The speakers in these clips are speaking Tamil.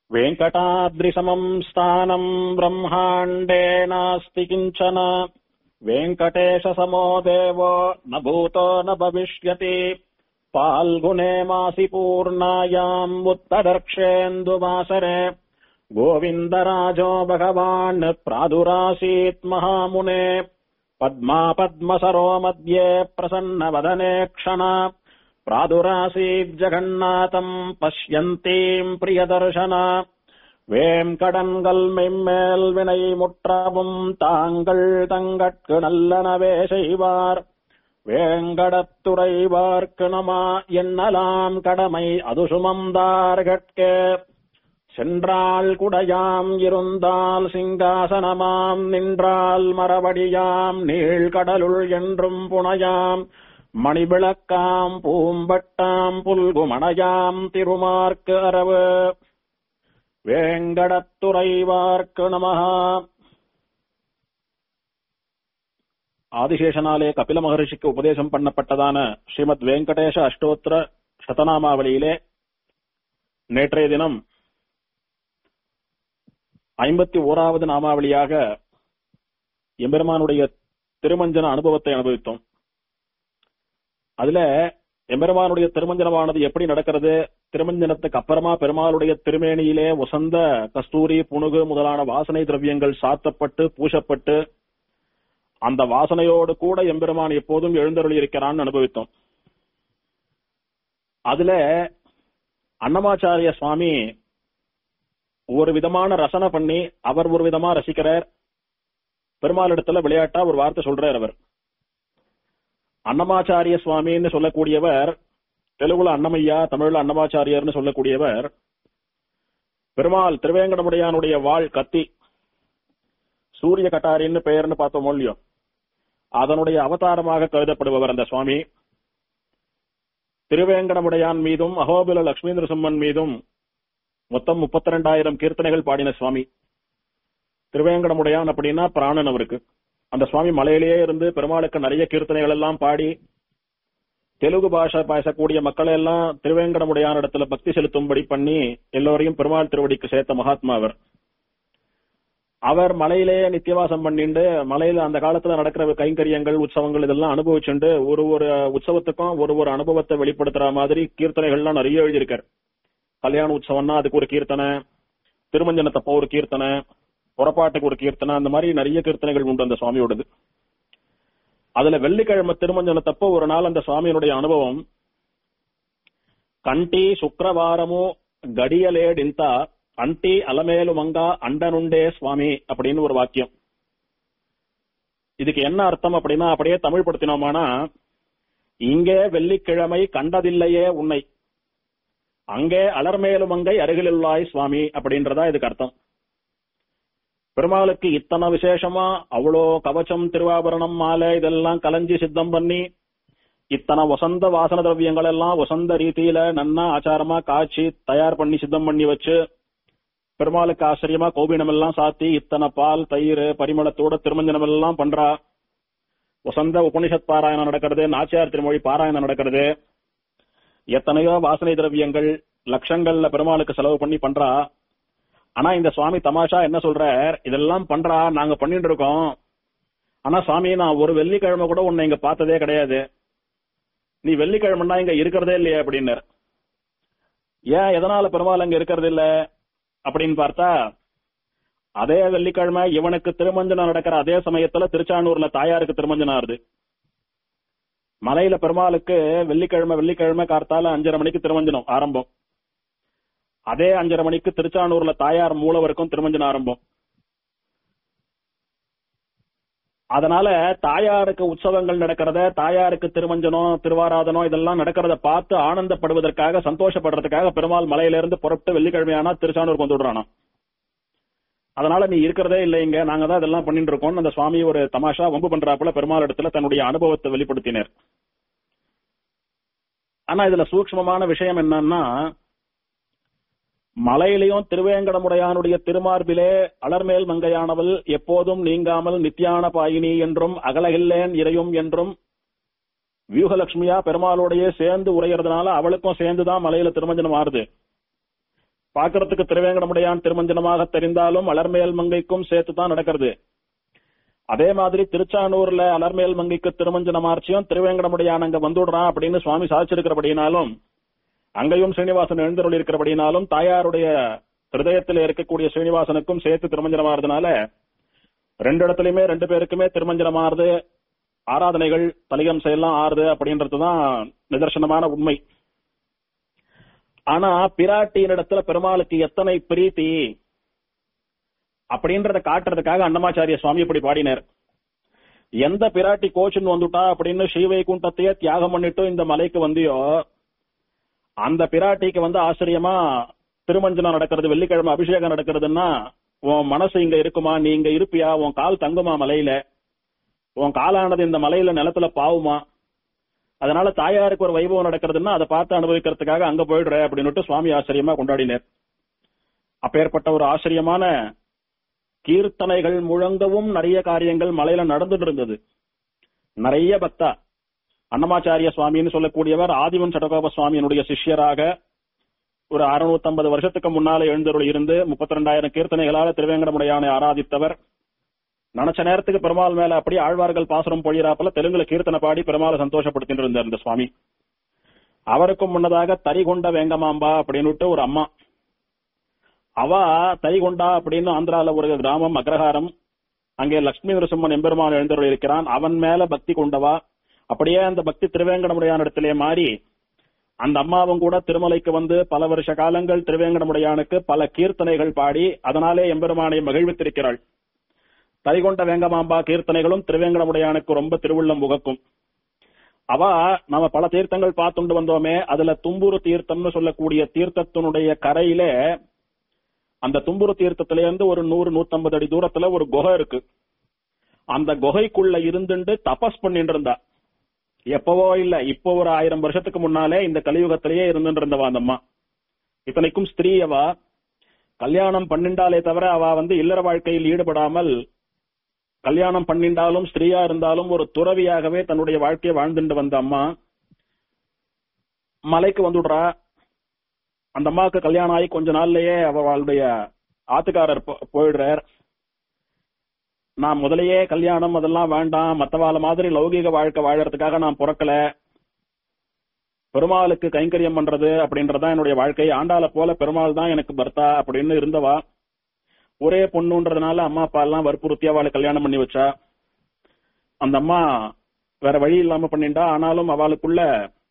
वेङ्कटाद्रिसमम् स्थानम् ब्रह्माण्डे नास्ति किञ्चन वेङ्कटेशसमो देवो न भूतो न भविष्यति फाल्गुने मासि पूर्णायाम् उत्तदर्क्षेन्दुवासरे गोविन्दराजो भगवान् प्रादुरासीत् महामुने पद्मा पद्मसरो मध्ये प्रसन्नवदने क्षण प्रादुरासीज्जगन्नाथम् पश्यन्तीम् प्रियदर्शन வேம்கடன்கள் மெம்மேல் வினை முற்றவும் தாங்கள் தங்கட்கு நல்லனவே செய்வார் வேங்கடத்துறைவார்க்கு நமா என்னலாம் கடமை அது சுமந்தார்கட்கே சென்றால் குடையாம் இருந்தால் சிங்காசனமாம் நின்றால் மரபடியாம் நீழ்கடலுள் என்றும் புனையாம் மணிவிளக்காம் பூம்பட்டாம் புல்குமணையாம் திருமார்க்கு அரவு வேங்கடத்துறைவார்க்கு நமஹா ஆதிசேஷனாலே கபில மகரிஷிக்கு உபதேசம் பண்ணப்பட்டதான ஸ்ரீமத் வெங்கடேஷ அஷ்டோத்திர சதநாமாவளியிலே நேற்றைய தினம் ஐம்பத்தி ஓராவது நாமாவளியாக எம்பெருமானுடைய திருமஞ்சன அனுபவத்தை அனுபவித்தோம் அதுல எம்பெருமானுடைய திருமஞ்சனமானது எப்படி நடக்கிறது திருமஞ்சனத்துக்கு அப்புறமா பெருமாளுடைய திருமேனியிலே உசந்த கஸ்தூரி புனுகு முதலான வாசனை திரவியங்கள் சாத்தப்பட்டு பூசப்பட்டு அந்த வாசனையோடு கூட எம்பெருமான் எப்போதும் எழுந்தருளி இருக்கிறான்னு அனுபவித்தோம் அதுல அன்னமாச்சாரிய சுவாமி ஒரு விதமான ரசனை பண்ணி அவர் ஒரு விதமா ரசிக்கிறார் பெருமாள் இடத்துல விளையாட்டா ஒரு வார்த்தை சொல்றார் அவர் அன்னமாச்சாரிய சுவாமின்னு சொல்லக்கூடியவர் தெலுங்குல அன்னமையா தமிழ்ல அன்னமாச்சாரியர்னு சொல்லக்கூடியவர் பெருமாள் திருவேங்கடமுடையானுடைய வாழ் கத்தி சூரிய கட்டாரின்னு பெயர்னு பார்த்தோம் இல்லையோ அதனுடைய அவதாரமாக கருதப்படுபவர் அந்த சுவாமி திருவேங்கடமுடையான் மீதும் அகோபில லட்சுமி நரசிம்மன் மீதும் மொத்தம் முப்பத்தி ரெண்டாயிரம் கீர்த்தனைகள் பாடின சுவாமி திருவேங்கடமுடையான் அப்படின்னா பிராணன் அவருக்கு அந்த சுவாமி மலையிலேயே இருந்து பெருமாளுக்கு நிறைய கீர்த்தனைகள் எல்லாம் பாடி தெலுங்கு பாஷை பேசக்கூடிய மக்களை எல்லாம் திருவேங்கடமுடையான இடத்துல பக்தி செலுத்தும்படி பண்ணி எல்லோரையும் பெருமாள் திருவடிக்கு சேர்த்த மகாத்மா அவர் அவர் மலையிலேயே நித்தியவாசம் பண்ணிண்டு மலையில அந்த காலத்துல நடக்கிற கைங்கரியங்கள் உற்சவங்கள் இதெல்லாம் அனுபவிச்சுண்டு ஒரு ஒரு உற்சவத்துக்கும் ஒரு ஒரு அனுபவத்தை வெளிப்படுத்துற மாதிரி கீர்த்தனைகள்லாம் நிறைய எழுதியிருக்கார் கல்யாண உற்சவம்னா அதுக்கு ஒரு கீர்த்தனை திருமஞ்சனத்தப்போ ஒரு கீர்த்தனை புறப்பாட்டுக்கு ஒரு கீர்த்தனை அந்த மாதிரி நிறைய கீர்த்தனைகள் உண்டு அந்த சுவாமியோடது அதுல வெள்ளிக்கிழமை திருமஞ்சனத்தப்போ ஒரு நாள் அந்த சுவாமியினுடைய அனுபவம் కంటి శుక్రవారము గడియలేడింత అంటి అలమేలు మంగ అండనుండే சுவாமி அப்படின்னு ஒரு வாக்கியம் இதுக்கு என்ன அர்த்தம் அப்படின்னா அப்படியே தமிழ் படுத்தினோமானா இங்கே வெள்ளிக்கிழமை கண்டதில்லையே உன்னை அங்கே அலர்மேலுமங்கை அருகிலுள்ளாய் சுவாமி அப்படின்றதா இதுக்கு அர்த்தம் பெருமாளுக்கு இத்தனை விசேஷமா அவ்வளோ கவச்சம் திருவாபரணம் மாலை இதெல்லாம் கலைஞ்சி சித்தம் பண்ணி இத்தனை வசந்த வாசன திரவியங்கள் எல்லாம் வசந்த ரீதியில நன்னா ஆச்சாரமா காய்ச்சி தயார் பண்ணி சித்தம் பண்ணி வச்சு பெருமாளுக்கு ஆச்சரியமா கோபினம் எல்லாம் சாத்தி இத்தனை பால் தயிர் பரிமளத்தோட திருமஞ்சனம் எல்லாம் பண்றா வசந்த உபனிஷத் பாராயணம் நடக்கிறது நாச்சியார் திருமொழி பாராயணம் நடக்கிறது எத்தனையோ வாசனை திரவியங்கள் லட்சங்கள்ல பெருமாளுக்கு செலவு பண்ணி பண்றா ஆனா இந்த சுவாமி தமாஷா என்ன சொல்றார் இதெல்லாம் பண்றா நாங்க பண்ணிட்டு இருக்கோம் ஆனா சுவாமி நான் ஒரு வெள்ளிக்கிழமை கூட உன்னை இங்க பார்த்ததே கிடையாது நீ வெள்ளிக்கிழமைன்னா இங்க இருக்கிறதே இல்லையே அப்படின்னு ஏன் எதனால பெருமாள் அங்க இருக்கிறது இல்ல அப்படின்னு பார்த்தா அதே வெள்ளிக்கிழமை இவனுக்கு திருமஞ்சனம் நடக்கிற அதே சமயத்துல திருச்சானூர்ல தாயாருக்கு திருமஞ்சனம் ஆறுது மலையில பெருமாளுக்கு வெள்ளிக்கிழமை வெள்ளிக்கிழமை கார்த்தால அஞ்சரை மணிக்கு திருமஞ்சனம் ஆரம்பம் அதே அஞ்சரை மணிக்கு திருச்சானூர்ல தாயார் மூலவருக்கும் திருமஞ்சனம் ஆரம்பம் அதனால தாயாருக்கு உற்சவங்கள் நடக்கிறத தாயாருக்கு திருமஞ்சனம் திருவாராதனம் இதெல்லாம் நடக்கிறத பார்த்து ஆனந்தப்படுவதற்காக சந்தோஷப்படுறதுக்காக பெருமாள் மலையிலிருந்து புறப்பட்டு வெள்ளிக்கிழமையானா திருச்சானூருக்கு வந்து விடுறானா அதனால நீ இருக்கிறதே இல்லை இங்க நாங்க தான் இதெல்லாம் பண்ணிட்டு இருக்கோம் அந்த சுவாமி ஒரு தமாஷா வம்பு பண்றாப்புல பெருமாள் இடத்துல தன்னுடைய அனுபவத்தை வெளிப்படுத்தினர் ஆனா இதுல சூக்ஷ்மமான விஷயம் என்னன்னா மலையிலையும் திருவேங்கடமுடையானுடைய திருமார்பிலே அலர்மேல் மங்கையானவள் எப்போதும் நீங்காமல் நித்தியான பாயினி என்றும் அகலகில்லேன் இறையும் என்றும் வியூகலட்சுமியா பெருமாளோடையே சேர்ந்து உரையறதுனால அவளுக்கும் சேர்ந்துதான் மலையில திருமஞ்சனம் ஆறுது பார்க்கறதுக்கு திருவேங்கடமுடையான் திருமஞ்சனமாக தெரிந்தாலும் அலர்மேல் மங்கைக்கும் சேர்த்து தான் நடக்கிறது அதே மாதிரி திருச்சானூர்ல அலர்மேல் மங்கைக்கு திருமஞ்சன மார்ச்சியும் திருவேங்கடமுடையான் அங்க வந்துடுறான் அப்படின்னு சுவாமி சாதிச்சிருக்கிறபடினாலும் அங்கேயும் ஸ்ரீனிவாசன் எழுந்தருள் இருக்கிறபடினாலும் தாயாருடைய ஹிருதயத்தில் இருக்கக்கூடிய ஸ்ரீனிவாசனுக்கும் சேர்த்து திருமஞ்சனமாறதுனால ரெண்டு இடத்துலயுமே ரெண்டு பேருக்குமே திருமஞ்சனமாறுது ஆராதனைகள் தலிகம் செய்யலாம் ஆறுது அப்படின்றதுதான் நிதர்சனமான உண்மை ஆனா பிராட்டியின் இடத்துல பெருமாளுக்கு எத்தனை பிரீத்தி அப்படின்றத காட்டுறதுக்காக அன்னமாச்சாரிய சுவாமி இப்படி பாடினார் எந்த பிராட்டி கோச்சுன்னு வந்துட்டா அப்படின்னு ஸ்ரீவைகுண்டத்தையே தியாகம் பண்ணிட்டு இந்த மலைக்கு வந்தியோ அந்த பிராட்டிக்கு வந்து ஆச்சரியமா திருமஞ்சனம் நடக்கிறது வெள்ளிக்கிழமை அபிஷேகம் நடக்கிறதுன்னா உன் மனசு இங்க இருக்குமா நீ இங்க இருப்பியா உன் கால் தங்குமா மலையில உன் காலானது இந்த மலையில நிலத்துல பாவுமா அதனால தாயாருக்கு ஒரு வைபவம் நடக்கிறதுன்னா அதை பார்த்து அனுபவிக்கிறதுக்காக அங்க போயிடுற அப்படின்னு சுவாமி ஆச்சரியமா கொண்டாடினார் அப்பேற்பட்ட ஒரு ஆச்சரியமான கீர்த்தனைகள் முழங்கவும் நிறைய காரியங்கள் மலையில நடந்துட்டு இருந்தது நிறைய பக்தா அன்னமாச்சாரிய சுவாமின்னு சொல்லக்கூடியவர் ஆதிவன் சடகோப சுவாமியினுடைய சிஷ்யராக ஒரு அறுநூத்தம்பது வருஷத்துக்கு முன்னால எழுந்தருள் இருந்து முப்பத்தி ரெண்டாயிரம் கீர்த்தனைகளால திருவேங்கடமுடையானை ஆராதித்தவர் நினைச்ச நேரத்துக்கு பெருமாள் மேல அப்படியே ஆழ்வார்கள் பாசுரம் பொழியறாப்புல தெலுங்குல கீர்த்தனை பாடி பெருமாளை சந்தோஷப்படுத்திட்டு இருந்தார் இந்த சுவாமி அவருக்கும் முன்னதாக தரிகொண்ட வேங்கமாம்பா அப்படின்னுட்டு ஒரு அம்மா அவ தரிகொண்டா அப்படின்னு ஆந்திரால ஒரு கிராமம் அக்ரஹாரம் அங்கே லட்சுமி நரசிம்மன் எம்பெருமான் எழுந்தருள் இருக்கிறான் அவன் மேல பக்தி கொண்டவா அப்படியே அந்த பக்தி திருவேங்கடமுடையான் இடத்திலே மாறி அந்த அம்மாவும் கூட திருமலைக்கு வந்து பல வருஷ காலங்கள் திருவேங்கடமுடையானுக்கு பல கீர்த்தனைகள் பாடி அதனாலே எம்பெருமானை மகிழ்வித்திருக்கிறாள் தரிகொண்ட வேங்கமாம்பா கீர்த்தனைகளும் திருவேங்கடமுடையானுக்கு ரொம்ப திருவுள்ளம் உகக்கும் அவ நம்ம பல தீர்த்தங்கள் பார்த்துண்டு வந்தோமே அதுல தும்புரு தீர்த்தம்னு சொல்லக்கூடிய தீர்த்தத்தினுடைய கரையில அந்த தும்புரு தீர்த்தத்தில இருந்து ஒரு நூறு நூத்தம்பது அடி தூரத்துல ஒரு குகை இருக்கு அந்த குகைக்குள்ள இருந்துட்டு தபஸ் பண்ணிட்டு இருந்தா எப்பவோ இல்ல இப்போ ஒரு ஆயிரம் வருஷத்துக்கு முன்னாலே இந்த கலியுகத்திலேயே இருந்துட்டு இருந்தவா அந்த அம்மா இத்தனைக்கும் ஸ்திரீ அவ கல்யாணம் பண்ணிண்டாலே தவிர அவ வந்து இல்லற வாழ்க்கையில் ஈடுபடாமல் கல்யாணம் பண்ணிண்டாலும் ஸ்திரீயா இருந்தாலும் ஒரு துறவியாகவே தன்னுடைய வாழ்க்கையை வாழ்ந்துட்டு வந்த அம்மா மலைக்கு வந்துடுறா அந்த அம்மாவுக்கு கல்யாணம் ஆகி கொஞ்ச நாள்லயே அவளுடைய ஆத்துக்காரர் போ- போயிடுறார் நான் முதலையே கல்யாணம் அதெல்லாம் வேண்டாம் மத்தவாள மாதிரி லௌகீக வாழ்க்கை வாழறதுக்காக நான் பிறக்கல பெருமாளுக்கு கைங்கரியம் பண்றது அப்படின்றதுதான் என்னுடைய வாழ்க்கை ஆண்டாள போல பெருமாள் தான் எனக்கு பர்த்தா அப்படின்னு இருந்தவா ஒரே பொண்ணுன்றதுனால அம்மா அப்பா எல்லாம் வற்புறுத்தி அவளை கல்யாணம் பண்ணி வச்சா அந்த அம்மா வேற வழி இல்லாம பண்ணிண்டா ஆனாலும் அவளுக்குள்ள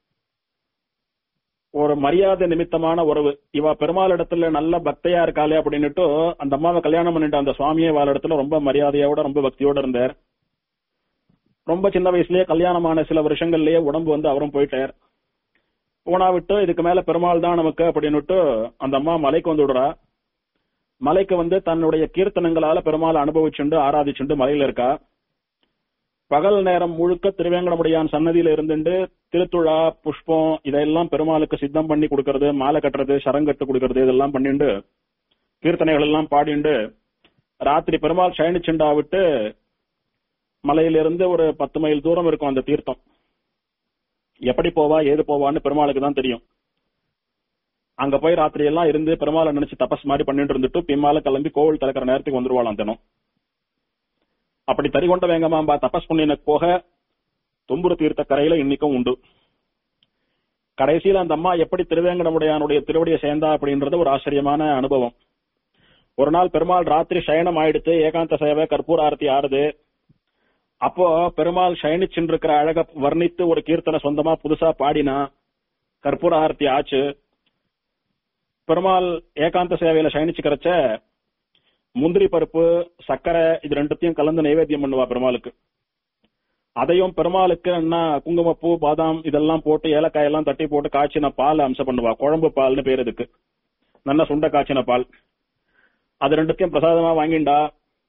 ஒரு மரியாதை நிமித்தமான உறவு இவ பெருமாள் இடத்துல நல்ல பக்தையா இருக்காளே அப்படின்னுட்டு அந்த அம்மாவை கல்யாணம் பண்ணிட்டு அந்த சுவாமியே వాళ్ళ இடத்துல ரொம்ப மரியாதையோட ரொம்ப பக்தியோட இருந்தார் ரொம்ப சின்ன வயசுலயே கல்யாணமான சில வருஷங்கள்லயே உடம்பு வந்து அவரும் போயிட்டார் போனா விட்டு இதுக்கு மேல பெருமாள் தான் நமக்கு அப்படின்னுட்டு அந்த அம்மா மலைக்கு வந்து விடுறா மலைக்கு வந்து தன்னுடைய கீர்த்தனங்களால பெருமாள் அனுபவிச்சுண்டு ஆராதிச்சுண்டு மலையில இருக்கா பகல் நேரம் முழுக்க திருவேங்கடமுடையான் சன்னதியில இருந்துட்டு திருத்துழா புஷ்பம் இதெல்லாம் பெருமாளுக்கு சித்தம் பண்ணி கொடுக்கறது மாலை கட்டுறது சரங்கட்டு கொடுக்கறது இதெல்லாம் பண்ணிண்டு கீர்த்தனைகள் எல்லாம் பாடிண்டு ராத்திரி பெருமாள் சயனிச்சுண்டா விட்டு மலையிலிருந்து ஒரு பத்து மைல் தூரம் இருக்கும் அந்த தீர்த்தம் எப்படி போவா ஏது போவான்னு பெருமாளுக்கு தான் தெரியும் அங்க போய் ராத்திரி எல்லாம் இருந்து பெருமாளை நினைச்சு தபஸ் மாதிரி பண்ணிட்டு இருந்துட்டு பின்னால கிளம்பி கோவில் திறக்கிற நேரத்துக்கு வந்துருவாளாம் தினம் அப்படி தரிகொண்ட வேங்கமாம்பா தபஸ் பண்ணின போக தும்புரு தீர்த்த கரையில இன்னைக்கும் உண்டு கடைசியில அந்த அம்மா எப்படி திருவேங்கடமுடையானுடைய திருவடியை சேர்ந்தா அப்படின்றது ஒரு ஆச்சரியமான அனுபவம் ஒரு நாள் பெருமாள் ராத்திரி சயனம் ஆயிடுத்து ஏகாந்த சேவை கற்பூர ஆரத்தி ஆறுது அப்போ பெருமாள் சயனிச்சுன்னு இருக்கிற அழக வர்ணித்து ஒரு கீர்த்தனை சொந்தமா புதுசா பாடினா கற்பூர ஆரத்தி ஆச்சு பெருமாள் ஏகாந்த சேவையில சயனிச்சுக்கிறச்ச முந்திரி பருப்பு சர்க்கரை இது ரெண்டுத்தையும் கலந்து நைவேத்தியம் பண்ணுவா பெருமாளுக்கு அதையும் பெருமாளுக்கு என்ன குங்குமப்பூ பாதாம் இதெல்லாம் போட்டு ஏலக்காய் எல்லாம் தட்டி போட்டு காய்ச்சின பால் அம்சம் பண்ணுவா குழம்பு பால்னு பேர் இதுக்கு நல்ல சுண்ட காய்ச்சின பால் அது ரெண்டுத்தையும் பிரசாதமா வாங்கிண்டா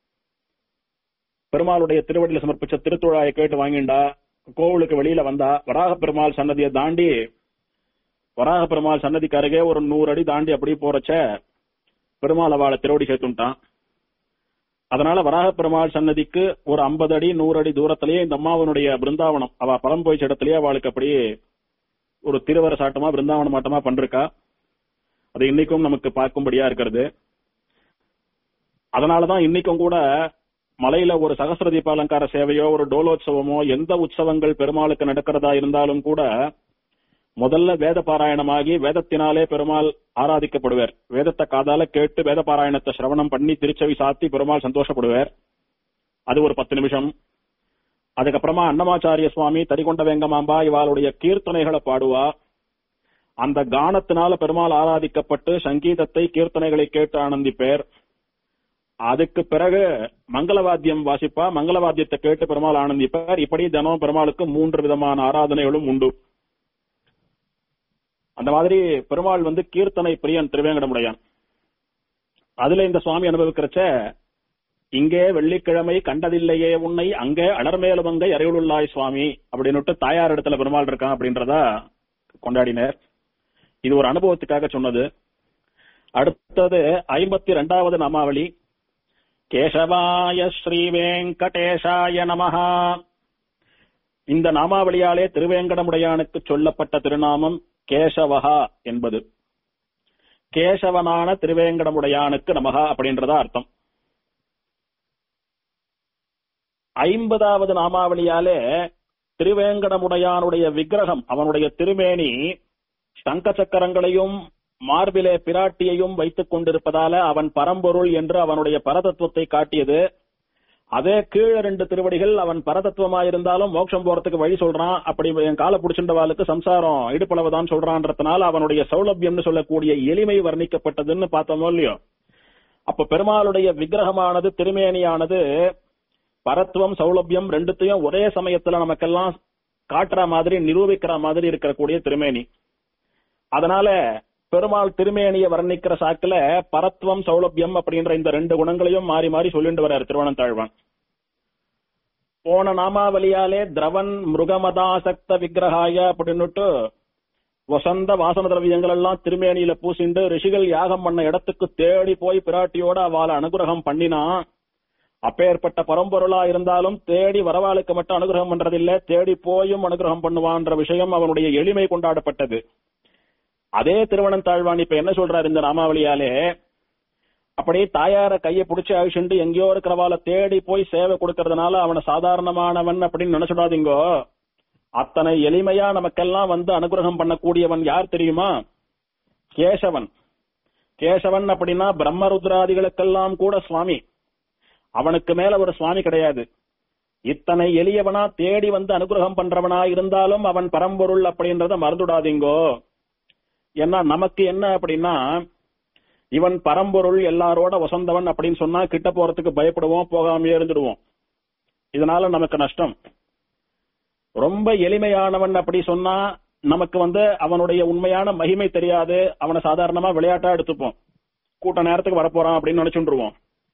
பெருமாளுடைய திருவடியில சமர்ப்பிச்ச திருத்துழாயை கேட்டு வாங்கிண்டா கோவிலுக்கு வெளியில வந்தா வராக பெருமாள் சன்னதியை தாண்டி வராக பெருமாள் சன்னதிக்கு அருகே ஒரு நூறு அடி தாண்டி அப்படியே போறச்ச பெருமாள் அவளை திருவடி சேர்த்துட்டான் அதனால வராக பெருமாள் சன்னதிக்கு ஒரு ஐம்பது அடி நூறு அடி தூரத்திலேயே இந்த அம்மாவனுடைய பிருந்தாவனம் அவ பரம் போய் இடத்திலேயே அவளுக்கு அப்படியே ஒரு திருவர சாட்டமா பிருந்தாவன மாட்டமா பண்றா அது இன்னைக்கும் நமக்கு பார்க்கும்படியா இருக்கிறது அதனாலதான் இன்னைக்கும் கூட மலையில ஒரு சகசிர தீப அலங்கார சேவையோ ஒரு டோலோத்சவமோ எந்த உற்சவங்கள் பெருமாளுக்கு நடக்கிறதா இருந்தாலும் கூட முதல்ல வேத பாராயணமாகி வேதத்தினாலே பெருமாள் ஆராதிக்கப்படுவார் வேதத்தை காதால கேட்டு வேத பாராயணத்தை சிரவணம் பண்ணி திருச்செவி சாத்தி பெருமாள் சந்தோஷப்படுவார் அது ஒரு பத்து நிமிஷம் அதுக்கப்புறமா அன்னமாச்சாரிய சுவாமி தரிகொண்ட வெங்கமாம்பா இவாளுடைய கீர்த்தனைகளை பாடுவா அந்த கானத்தினால பெருமாள் ஆராதிக்கப்பட்டு சங்கீதத்தை கீர்த்தனைகளை கேட்டு ஆனந்திப்பேர் அதுக்கு பிறகு மங்களவாத்தியம் வாசிப்பா மங்களவாத்தியத்தை கேட்டு பெருமாள் ஆனந்திப்பார் இப்படி தினம் பெருமாளுக்கு மூன்று விதமான ஆராதனைகளும் உண்டு அந்த மாதிரி பெருமாள் வந்து கீர்த்தனை பிரியன் திருவேங்கடமுடையான் அதுல இந்த சுவாமி அனுபவிக்கிறச்ச இங்கே வெள்ளிக்கிழமை கண்டதில்லையே உன்னை அங்கே அடர்மேலுமங்கை அறையுள்ளாய் சுவாமி அப்படின்னுட்டு தாயார் இடத்துல பெருமாள் இருக்கான் அப்படின்றதா கொண்டாடினர் இது ஒரு அனுபவத்துக்காக சொன்னது அடுத்தது ஐம்பத்தி ரெண்டாவது நாமாவளி கேசவாய ஸ்ரீ வெங்கடேஷாய நமஹா இந்த நாமாவளியாலே திருவேங்கடமுடையானுக்கு சொல்லப்பட்ட திருநாமம் கேசவஹா என்பது கேசவனான திருவேங்கடமுடையானுக்கு நமகா அப்படின்றதா அர்த்தம் ஐம்பதாவது நாமாவளியாலே திருவேங்கடமுடையானுடைய விக்கிரகம் அவனுடைய திருமேனி சங்க சக்கரங்களையும் மார்பிலே பிராட்டியையும் வைத்துக் கொண்டிருப்பதால அவன் பரம்பொருள் என்று அவனுடைய பரதத்துவத்தை காட்டியது அதே கீழே ரெண்டு திருவடிகள் அவன் பரதத்துவமாயிருந்தாலும் மோட்சம் போறதுக்கு வழி சொல்றான் அப்படி என் காலை பிடிச்சின்றவாளுக்கு சம்சாரம் இடுப்பளவுதான் சொல்றான்றதுனால அவனுடைய சௌலபியம்னு சொல்லக்கூடிய எளிமை வர்ணிக்கப்பட்டதுன்னு பார்த்தோமோ இல்லையோ அப்ப பெருமாளுடைய விக்கிரகமானது திருமேனியானது பரத்துவம் சௌலபியம் ரெண்டுத்தையும் ஒரே சமயத்துல நமக்கெல்லாம் காட்டுற மாதிரி நிரூபிக்கிற மாதிரி இருக்கக்கூடிய திருமேனி அதனால பெருமாள் திருமேனிய வர்ணிக்கிற சாக்குல பரத்துவம் சௌலபியம் அப்படின்ற இந்த ரெண்டு குணங்களையும் மாறி மாறி சொல்லிட்டு வர்றார் திருவனந்தாழ்வான் போன நாமாவளியாலே திரவன் மிருகமதாசக்த விக்கிரகாய அப்படின்னுட்டு வசந்த வாசன திரவியங்கள் எல்லாம் திருமேனியில பூசிண்டு ரிஷிகள் யாகம் பண்ண இடத்துக்கு தேடி போய் பிராட்டியோட அவளை அனுகிரகம் பண்ணினா அப்பேற்பட்ட பரம்பொருளா இருந்தாலும் தேடி வரவாளுக்கு மட்டும் அனுகிரகம் பண்றதில்ல தேடி போயும் அனுகிரகம் பண்ணுவான்ற விஷயம் அவனுடைய எளிமை கொண்டாடப்பட்டது அதே திருவனந்தாழ்வான் இப்ப என்ன சொல்றாரு இந்த நாமாவளியாலே அப்படியே தாயார கைய புடிச்சு அழிச்சுண்டு எங்கேயோ இருக்கிறவால தேடி போய் சேவை கொடுக்கறதுனால அவனை சாதாரணமானவன் அப்படின்னு நினைச்சுடாதீங்கோ அத்தனை எளிமையா நமக்கெல்லாம் வந்து அனுகிரகம் பண்ணக்கூடியவன் யார் தெரியுமா கேசவன் கேசவன் அப்படின்னா பிரம்மருத்ராதிகளுக்கெல்லாம் கூட சுவாமி அவனுக்கு மேல ஒரு சுவாமி கிடையாது இத்தனை எளியவனா தேடி வந்து அனுகிரகம் பண்றவனா இருந்தாலும் அவன் பரம்பொருள் அப்படின்றத மறந்துடாதீங்கோ ஏன்னா நமக்கு என்ன அப்படின்னா இவன் பரம்பொருள் எல்லாரோட வசந்தவன் அப்படின்னு சொன்னா கிட்ட போறதுக்கு பயப்படுவோம் போகாமையே இருந்துடுவோம் இதனால நமக்கு நஷ்டம் ரொம்ப எளிமையானவன் அப்படி சொன்னா நமக்கு வந்து அவனுடைய உண்மையான மகிமை தெரியாது அவனை சாதாரணமா விளையாட்டா எடுத்துப்போம் கூட்ட நேரத்துக்கு வரப்போறான் அப்படின்னு நினைச்சுருவோம்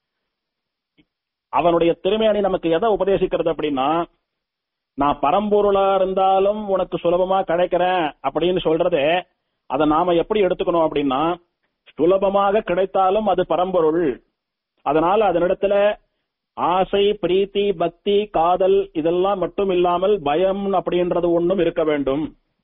அவனுடைய திருமையாணி நமக்கு எதை உபதேசிக்கிறது அப்படின்னா நான் பரம்பொருளா இருந்தாலும் உனக்கு சுலபமா கிடைக்கிறேன் அப்படின்னு சொல்றது அதை நாம எப்படி எடுத்துக்கணும் அப்படின்னா சுலபமாக கிடைத்தாலும் அது பரம்பொருள் அதனால அதனிடத்துல ஆசை பிரீத்தி பக்தி காதல் இதெல்லாம் மட்டும் இல்லாமல் பயம் அப்படின்றது ஒண்ணும் இருக்க வேண்டும்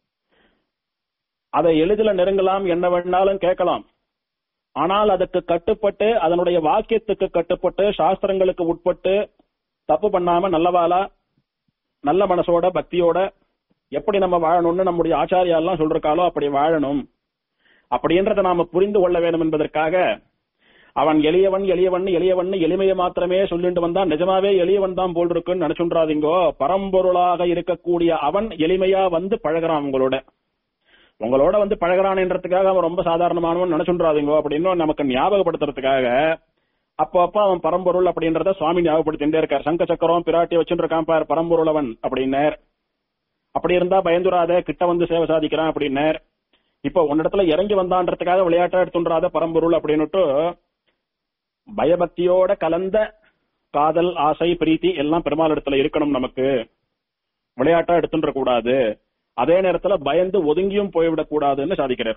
அதை எளிதில் நெருங்கலாம் என்ன வேணாலும் கேட்கலாம் ஆனால் அதுக்கு கட்டுப்பட்டு அதனுடைய வாக்கியத்துக்கு கட்டுப்பட்டு சாஸ்திரங்களுக்கு உட்பட்டு தப்பு பண்ணாம நல்லவாளா நல்ல மனசோட பக்தியோட எப்படி நம்ம வாழணும்னு நம்முடைய ஆச்சாரியா எல்லாம் சொல்றாலோ அப்படி வாழணும் அப்படின்றத நாம புரிந்து கொள்ள வேண்டும் என்பதற்காக அவன் எளியவன் எளியவன் எளியவன் எளிமையை மாத்திரமே சொல்லிட்டு வந்தான் நிஜமாவே எளியவன் தான் போல் இருக்குன்னு நினைச்சுன்றாதீங்கோ பரம்பொருளாக இருக்கக்கூடிய அவன் எளிமையா வந்து பழகிறான் உங்களோட உங்களோட வந்து பழகிறான்ன்றதுக்காக அவன் ரொம்ப சாதாரணமானவன் நினைச்சுன்றாதீங்கோ அப்படின்னு நமக்கு ஞாபகப்படுத்துறதுக்காக அப்போ அப்ப அவன் பரம்பொருள் அப்படின்றத சுவாமி ஞாபகப்படுத்திட்டே இருக்கார் சங்க சக்கரம் பிராட்டி வச்சுட்டு இருக்கான் பார் பரம்பொருள் அவன் அப்படின்னார் அப்படி இருந்தா பயந்துராத கிட்ட வந்து சேவை சாதிக்கிறான் அப்படின்னார் இப்ப உன்னிடத்துல இறங்கி வந்தான்றதுக்காக விளையாட்டா எடுத்துன்றாத பரம்பொருள் அப்படின்னுட்டு பயபக்தியோட கலந்த காதல் ஆசை பிரீத்தி எல்லாம் பெருமாள் இடத்துல இருக்கணும் நமக்கு விளையாட்டா எடுத்துன்ற கூடாது அதே நேரத்துல பயந்து ஒதுங்கியும் போய்விடக் கூடாதுன்னு சாதிக்கிறார்